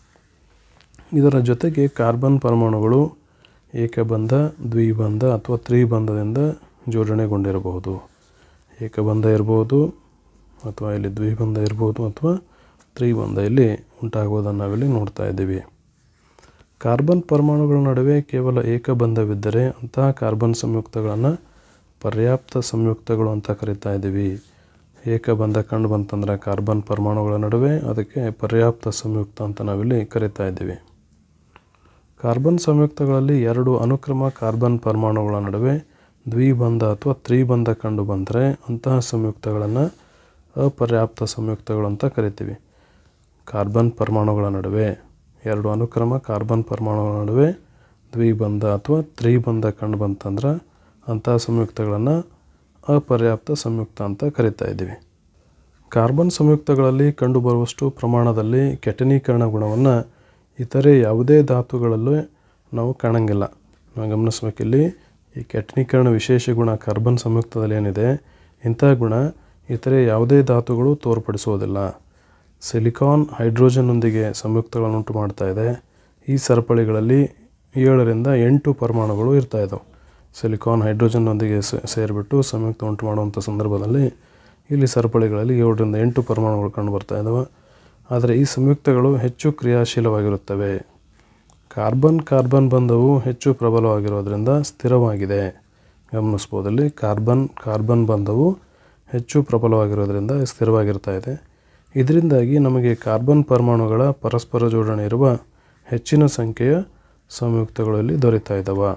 [SPEAKER 1] ಇದರ ಜೊತೆಗೆ ಕಾರ್ಬನ್ ಪರಮಾಣುಗಳು ಏಕಬಂಧ ದ್ವಿಬಂಧ ಅಥವಾ ತ್ರಿಬಂಧದಿಂದ ಜೋಡಣೆಗೊಂಡಿರಬಹುದು ಏಕಬಂಧ ಇರ್ಬೋದು ಅಥವಾ ಇಲ್ಲಿ ದ್ವಿಬಂಧ ಇರ್ಬೋದು ಅಥವಾ ತ್ರಿಬಂಧ ಇಲ್ಲಿ ಉಂಟಾಗುವುದನ್ನು ನಾವಿಲ್ಲಿ ನೋಡ್ತಾ ಇದ್ದೀವಿ ಕಾರ್ಬನ್ ಪರಮಾಣುಗಳ ನಡುವೆ ಕೇವಲ ಏಕಬಂಧವಿದ್ದರೆ ಅಂತಹ ಕಾರ್ಬನ್ ಸಂಯುಕ್ತಗಳನ್ನು ಪರ್ಯಾಪ್ತ ಸಂಯುಕ್ತಗಳು ಅಂತ ಕರಿತಾ ಇದ್ದೀವಿ ಏಕಬಂಧ ಕಂಡು ಬಂತಂದ್ರೆ ಕಾರ್ಬನ್ ಪರಮಾಣುಗಳ ನಡುವೆ ಅದಕ್ಕೆ ಪರ್ಯಾಪ್ತ ಸಂಯುಕ್ತ ಅಂತ ನಾವಿಲ್ಲಿ ಕರಿತಾ ಇದ್ದೀವಿ ಕಾರ್ಬನ್ ಸಂಯುಕ್ತಗಳಲ್ಲಿ ಎರಡು ಅನುಕ್ರಮ ಕಾರ್ಬನ್ ಪರಮಾಣುಗಳ ನಡುವೆ ದ್ವಿಬಂಧ ಅಥವಾ ತ್ರಿಬಂಧ ಕಂಡು ಬಂದರೆ ಅಂತಹ ಸಂಯುಕ್ತಗಳನ್ನು ಅಪರ್ಯಾಪ್ತ ಸಂಯುಕ್ತಗಳು ಅಂತ ಕರಿತೀವಿ ಕಾರ್ಬನ್ ಪರಮಾಣುಗಳ ನಡುವೆ ಎರಡು ಅನುಕ್ರಮ ಕಾರ್ಬನ್ ಪರಮಾಣುಗಳ ನಡುವೆ ದ್ವಿಬಂಧ ಅಥವಾ ತ್ರಿಬಂಧ ಕಂಡು ಬಂತಂದ್ರೆ ಅಂತಹ ಸಂಯುಕ್ತಗಳನ್ನು ಅಪರ್ಯಾಪ್ತ ಸಂಯುಕ್ತ ಅಂತ ಕರಿತಾ ಇದ್ದೀವಿ ಕಾರ್ಬನ್ ಸಂಯುಕ್ತಗಳಲ್ಲಿ ಕಂಡುಬರುವಷ್ಟು ಪ್ರಮಾಣದಲ್ಲಿ ಕೆಟನೀಕರಣ ಗುಣವನ್ನು ಇತರೆ ಯಾವುದೇ ಧಾತುಗಳಲ್ಲೂ ನಾವು ಕಾಣಂಗಿಲ್ಲ ನಾವು ಗಮನಿಸ್ಬೇಕಿಲ್ಲಿ ಈ ಕೆಟನೀಕರಣ ವಿಶೇಷ ಗುಣ ಕಾರ್ಬನ್ ಸಂಯುಕ್ತದಲ್ಲಿ ಏನಿದೆ ಇಂಥ ಗುಣ ಇತರೆ ಯಾವುದೇ ಧಾತುಗಳು ತೋರ್ಪಡಿಸುವುದಿಲ್ಲ ಸಿಲಿಕಾನ್ ಹೈಡ್ರೋಜನ್ನೊಂದಿಗೆ ಸಂಯುಕ್ತಗಳನ್ನು ಉಂಟು ಮಾಡ್ತಾ ಇದೆ ಈ ಸರಪಳಿಗಳಲ್ಲಿ ಏಳರಿಂದ ಎಂಟು ಪರಮಾಣುಗಳು ಇರ್ತಾ ಇದ್ದಾವೆ ಸಿಲಿಕಾನ್ ಹೈಡ್ರೋಜನ್ನೊಂದಿಗೆ ಸೇರಿಬಿಟ್ಟು ಸಂಯುಕ್ತ ಉಂಟು ಮಾಡುವಂಥ ಸಂದರ್ಭದಲ್ಲಿ ಇಲ್ಲಿ ಸರಪಳಿಗಳಲ್ಲಿ ಏಳರಿಂದ ಎಂಟು ಪರಮಾಣುಗಳು ಕಂಡು ಬರ್ತಾ ಇದ್ದಾವೆ ಆದರೆ ಈ ಸಂಯುಕ್ತಗಳು ಹೆಚ್ಚು ಕ್ರಿಯಾಶೀಲವಾಗಿರುತ್ತವೆ ಕಾರ್ಬನ್ ಕಾರ್ಬನ್ ಬಂಧವು ಹೆಚ್ಚು ಪ್ರಬಲವಾಗಿರೋದ್ರಿಂದ ಸ್ಥಿರವಾಗಿದೆ ಗಮನಿಸ್ಬೋದಲ್ಲಿ ಕಾರ್ಬನ್ ಕಾರ್ಬನ್ ಬಂಧವು ಹೆಚ್ಚು ಪ್ರಬಲವಾಗಿರೋದ್ರಿಂದ ಸ್ಥಿರವಾಗಿರ್ತಾ ಇದೆ ಇದರಿಂದಾಗಿ ನಮಗೆ ಕಾರ್ಬನ್ ಪರಮಾಣುಗಳ ಪರಸ್ಪರ ಜೋಡಣೆ ಇರುವ ಹೆಚ್ಚಿನ ಸಂಖ್ಯೆಯ ಸಂಯುಕ್ತಗಳಲ್ಲಿ ದೊರೀತಾ ಇದ್ದಾವೆ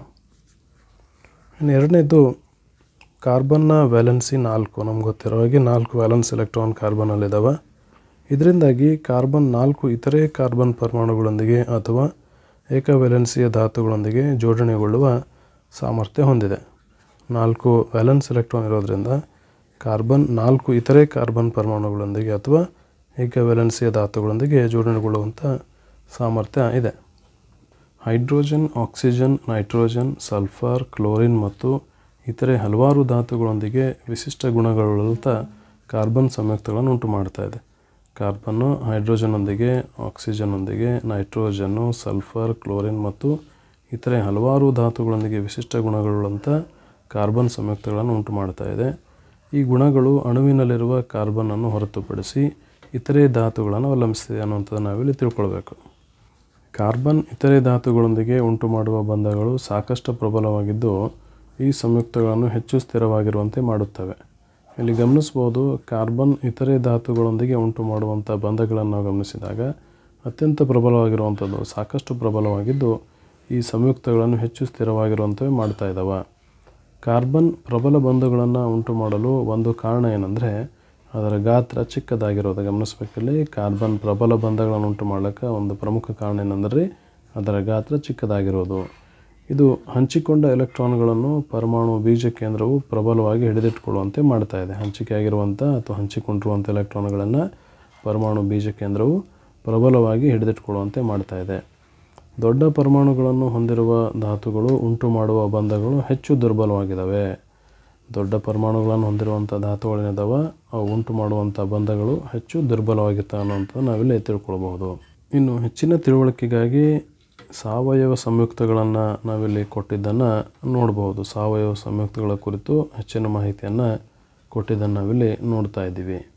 [SPEAKER 1] ಇನ್ನು ಎರಡನೇದು ಕಾರ್ಬನ್ನ ವ್ಯಾಲೆನ್ಸಿ ನಾಲ್ಕು ನಮ್ಗೆ ಗೊತ್ತಿರೋ ಹಾಗೆ ನಾಲ್ಕು ವ್ಯಾಲೆನ್ಸ್ ಎಲೆಕ್ಟ್ರಾನ್ ಕಾರ್ಬನ್ನಲ್ಲಿದ್ದಾವೆ ಇದರಿಂದಾಗಿ ಕಾರ್ಬನ್ ನಾಲ್ಕು ಇತರೆ ಕಾರ್ಬನ್ ಪರಮಾಣುಗಳೊಂದಿಗೆ ಅಥವಾ ಏಕವ್ಯಾಲೆನ್ಸಿಯ ಧಾತುಗಳೊಂದಿಗೆ ಜೋಡಣೆಗೊಳ್ಳುವ ಸಾಮರ್ಥ್ಯ ಹೊಂದಿದೆ ನಾಲ್ಕು ವ್ಯಾಲೆನ್ಸ್ ಎಲೆಕ್ಟ್ರಾನ್ ಇರೋದರಿಂದ ಕಾರ್ಬನ್ ನಾಲ್ಕು ಇತರೆ ಕಾರ್ಬನ್ ಪರಮಾಣುಗಳೊಂದಿಗೆ ಅಥವಾ ಏಕವ್ಯಾಲೆನ್ಸಿಯ ಧಾತುಗಳೊಂದಿಗೆ ಜೋಡಣೆಗೊಳ್ಳುವಂಥ ಸಾಮರ್ಥ್ಯ ಇದೆ hydrogen oxygen nitrogen sulphur chlorine ಮತ್ತು ಇತರೆ ಹಲವಾರು ಧಾತುಗಳೊಂದಿಗೆ ವಿಶಿಷ್ಟ ಗುಣಗಳುಳ್ಳ ಕಾರ್ಬನ್ ಸಂಯುಕ್ತಗಳನ್ನು ಉಂಟು ಮಾಡ್ತಾ ಇದೆ ಕಾರ್ಬನ್ನು ಹೈಡ್ರೋಜನ್ನೊಂದಿಗೆ ಆಕ್ಸಿಜನ್ನೊಂದಿಗೆ ನೈಟ್ರೋಜನ್ನು ಸಲ್ಫರ್ ಕ್ಲೋರಿನ್ ಮತ್ತು ಇತರೆ ಹಲವಾರು ಧಾತುಗಳೊಂದಿಗೆ ವಿಶಿಷ್ಟ ಗುಣಗಳುಳ್ಳಂಥ ಕಾರ್ಬನ್ ಸಂಯುಕ್ತಗಳನ್ನು ಉಂಟು ಮಾಡ್ತಾ ಇದೆ ಈ ಗುಣಗಳು ಅಣುವಿನಲ್ಲಿರುವ ಕಾರ್ಬನ್ನನ್ನು ಹೊರತುಪಡಿಸಿ ಇತರೆ ಧಾತುಗಳನ್ನು ಅವಲಂಬಿಸಿದೆ ಅನ್ನುವಂಥದ್ದು ನಾವಿಲ್ಲಿ ತಿಳ್ಕೊಳ್ಬೇಕು ಕಾರ್ಬನ್ ಇತರೆ ಧಾತುಗಳೊಂದಿಗೆ ಉಂಟು ಮಾಡುವ ಬಂಧಗಳು ಸಾಕಷ್ಟು ಪ್ರಬಲವಾಗಿದ್ದು ಈ ಸಂಯುಕ್ತಗಳನ್ನು ಹೆಚ್ಚು ಸ್ಥಿರವಾಗಿರುವಂತೆ ಮಾಡುತ್ತವೆ ಇಲ್ಲಿ ಗಮನಿಸ್ಬೋದು ಕಾರ್ಬನ್ ಇತರೆ ಧಾತುಗಳೊಂದಿಗೆ ಉಂಟು ಮಾಡುವಂಥ ಬಂಧಗಳನ್ನು ನಾವು ಗಮನಿಸಿದಾಗ ಅತ್ಯಂತ ಪ್ರಬಲವಾಗಿರುವಂಥದ್ದು ಸಾಕಷ್ಟು ಪ್ರಬಲವಾಗಿದ್ದು ಈ ಸಂಯುಕ್ತಗಳನ್ನು ಹೆಚ್ಚು ಸ್ಥಿರವಾಗಿರುವಂಥವೆ ಮಾಡ್ತಾ ಇದ್ದಾವೆ ಕಾರ್ಬನ್ ಪ್ರಬಲ ಬಂಧಗಳನ್ನು ಉಂಟು ಮಾಡಲು ಒಂದು ಕಾರಣ ಏನಂದರೆ ಅದರ ಗಾತ್ರ ಚಿಕ್ಕದಾಗಿರೋದು ಗಮನಿಸ್ಬೇಕಿಲ್ಲಿ ಕಾರ್ಬನ್ ಪ್ರಬಲ ಬಂಧಗಳನ್ನು ಉಂಟು ಮಾಡಲಿಕ್ಕೆ ಒಂದು ಪ್ರಮುಖ ಕಾರಣ ಏನಂದ್ರೆ ಅದರ ಗಾತ್ರ ಚಿಕ್ಕದಾಗಿರೋದು ಇದು ಹಂಚಿಕೊಂಡ ಎಲೆಕ್ಟ್ರಾನ್ಗಳನ್ನು ಪರಮಾಣು ಬೀಜ ಕೇಂದ್ರವು ಪ್ರಬಲವಾಗಿ ಹಿಡಿದಿಟ್ಟುಕೊಳ್ಳುವಂತೆ ಮಾಡ್ತಾ ಇದೆ ಹಂಚಿಕೆಯಾಗಿರುವಂಥ ಅಥವಾ ಹಂಚಿಕೊಂಡಿರುವಂಥ ಎಲೆಕ್ಟ್ರಾನ್ಗಳನ್ನು ಪರಮಾಣು ಬೀಜ ಕೇಂದ್ರವು ಪ್ರಬಲವಾಗಿ ಹಿಡಿದಿಟ್ಟುಕೊಳ್ಳುವಂತೆ ಮಾಡ್ತಾ ಇದೆ ದೊಡ್ಡ ಪರಮಾಣುಗಳನ್ನು ಹೊಂದಿರುವ ಧಾತುಗಳು ಉಂಟು ಮಾಡುವ ಬಂಧಗಳು ಹೆಚ್ಚು ದುರ್ಬಲವಾಗಿದ್ದಾವೆ ದೊಡ್ಡ ಪರಮಾಣುಗಳನ್ನು ಹೊಂದಿರುವಂಥ ಧಾತುಗಳೇನಿದಾವ ಅವು ಉಂಟು ಮಾಡುವಂಥ ಬಂಧಗಳು ಹೆಚ್ಚು ದುರ್ಬಲವಾಗಿರ್ತವೆ ಅನ್ನೋಂಥದ್ದು ನಾವಿಲ್ಲಿ ತಿಳ್ಕೊಳ್ಬಹುದು ಇನ್ನು ಹೆಚ್ಚಿನ ತಿಳುವಳಿಕೆಗಾಗಿ ಸಾವಯವ ಸಂಯುಕ್ತಗಳನ್ನು ನಾವಿಲ್ಲಿ ಕೊಟ್ಟಿದ್ದನ್ನು ನೋಡ್ಬೋದು ಸಾವಯವ ಸಂಯುಕ್ತಗಳ ಕುರಿತು ಹೆಚ್ಚಿನ ಮಾಹಿತಿಯನ್ನು ಕೊಟ್ಟಿದ್ದನ್ನು ನಾವಿಲ್ಲಿ ನೋಡ್ತಾ ಇದ್ದೀವಿ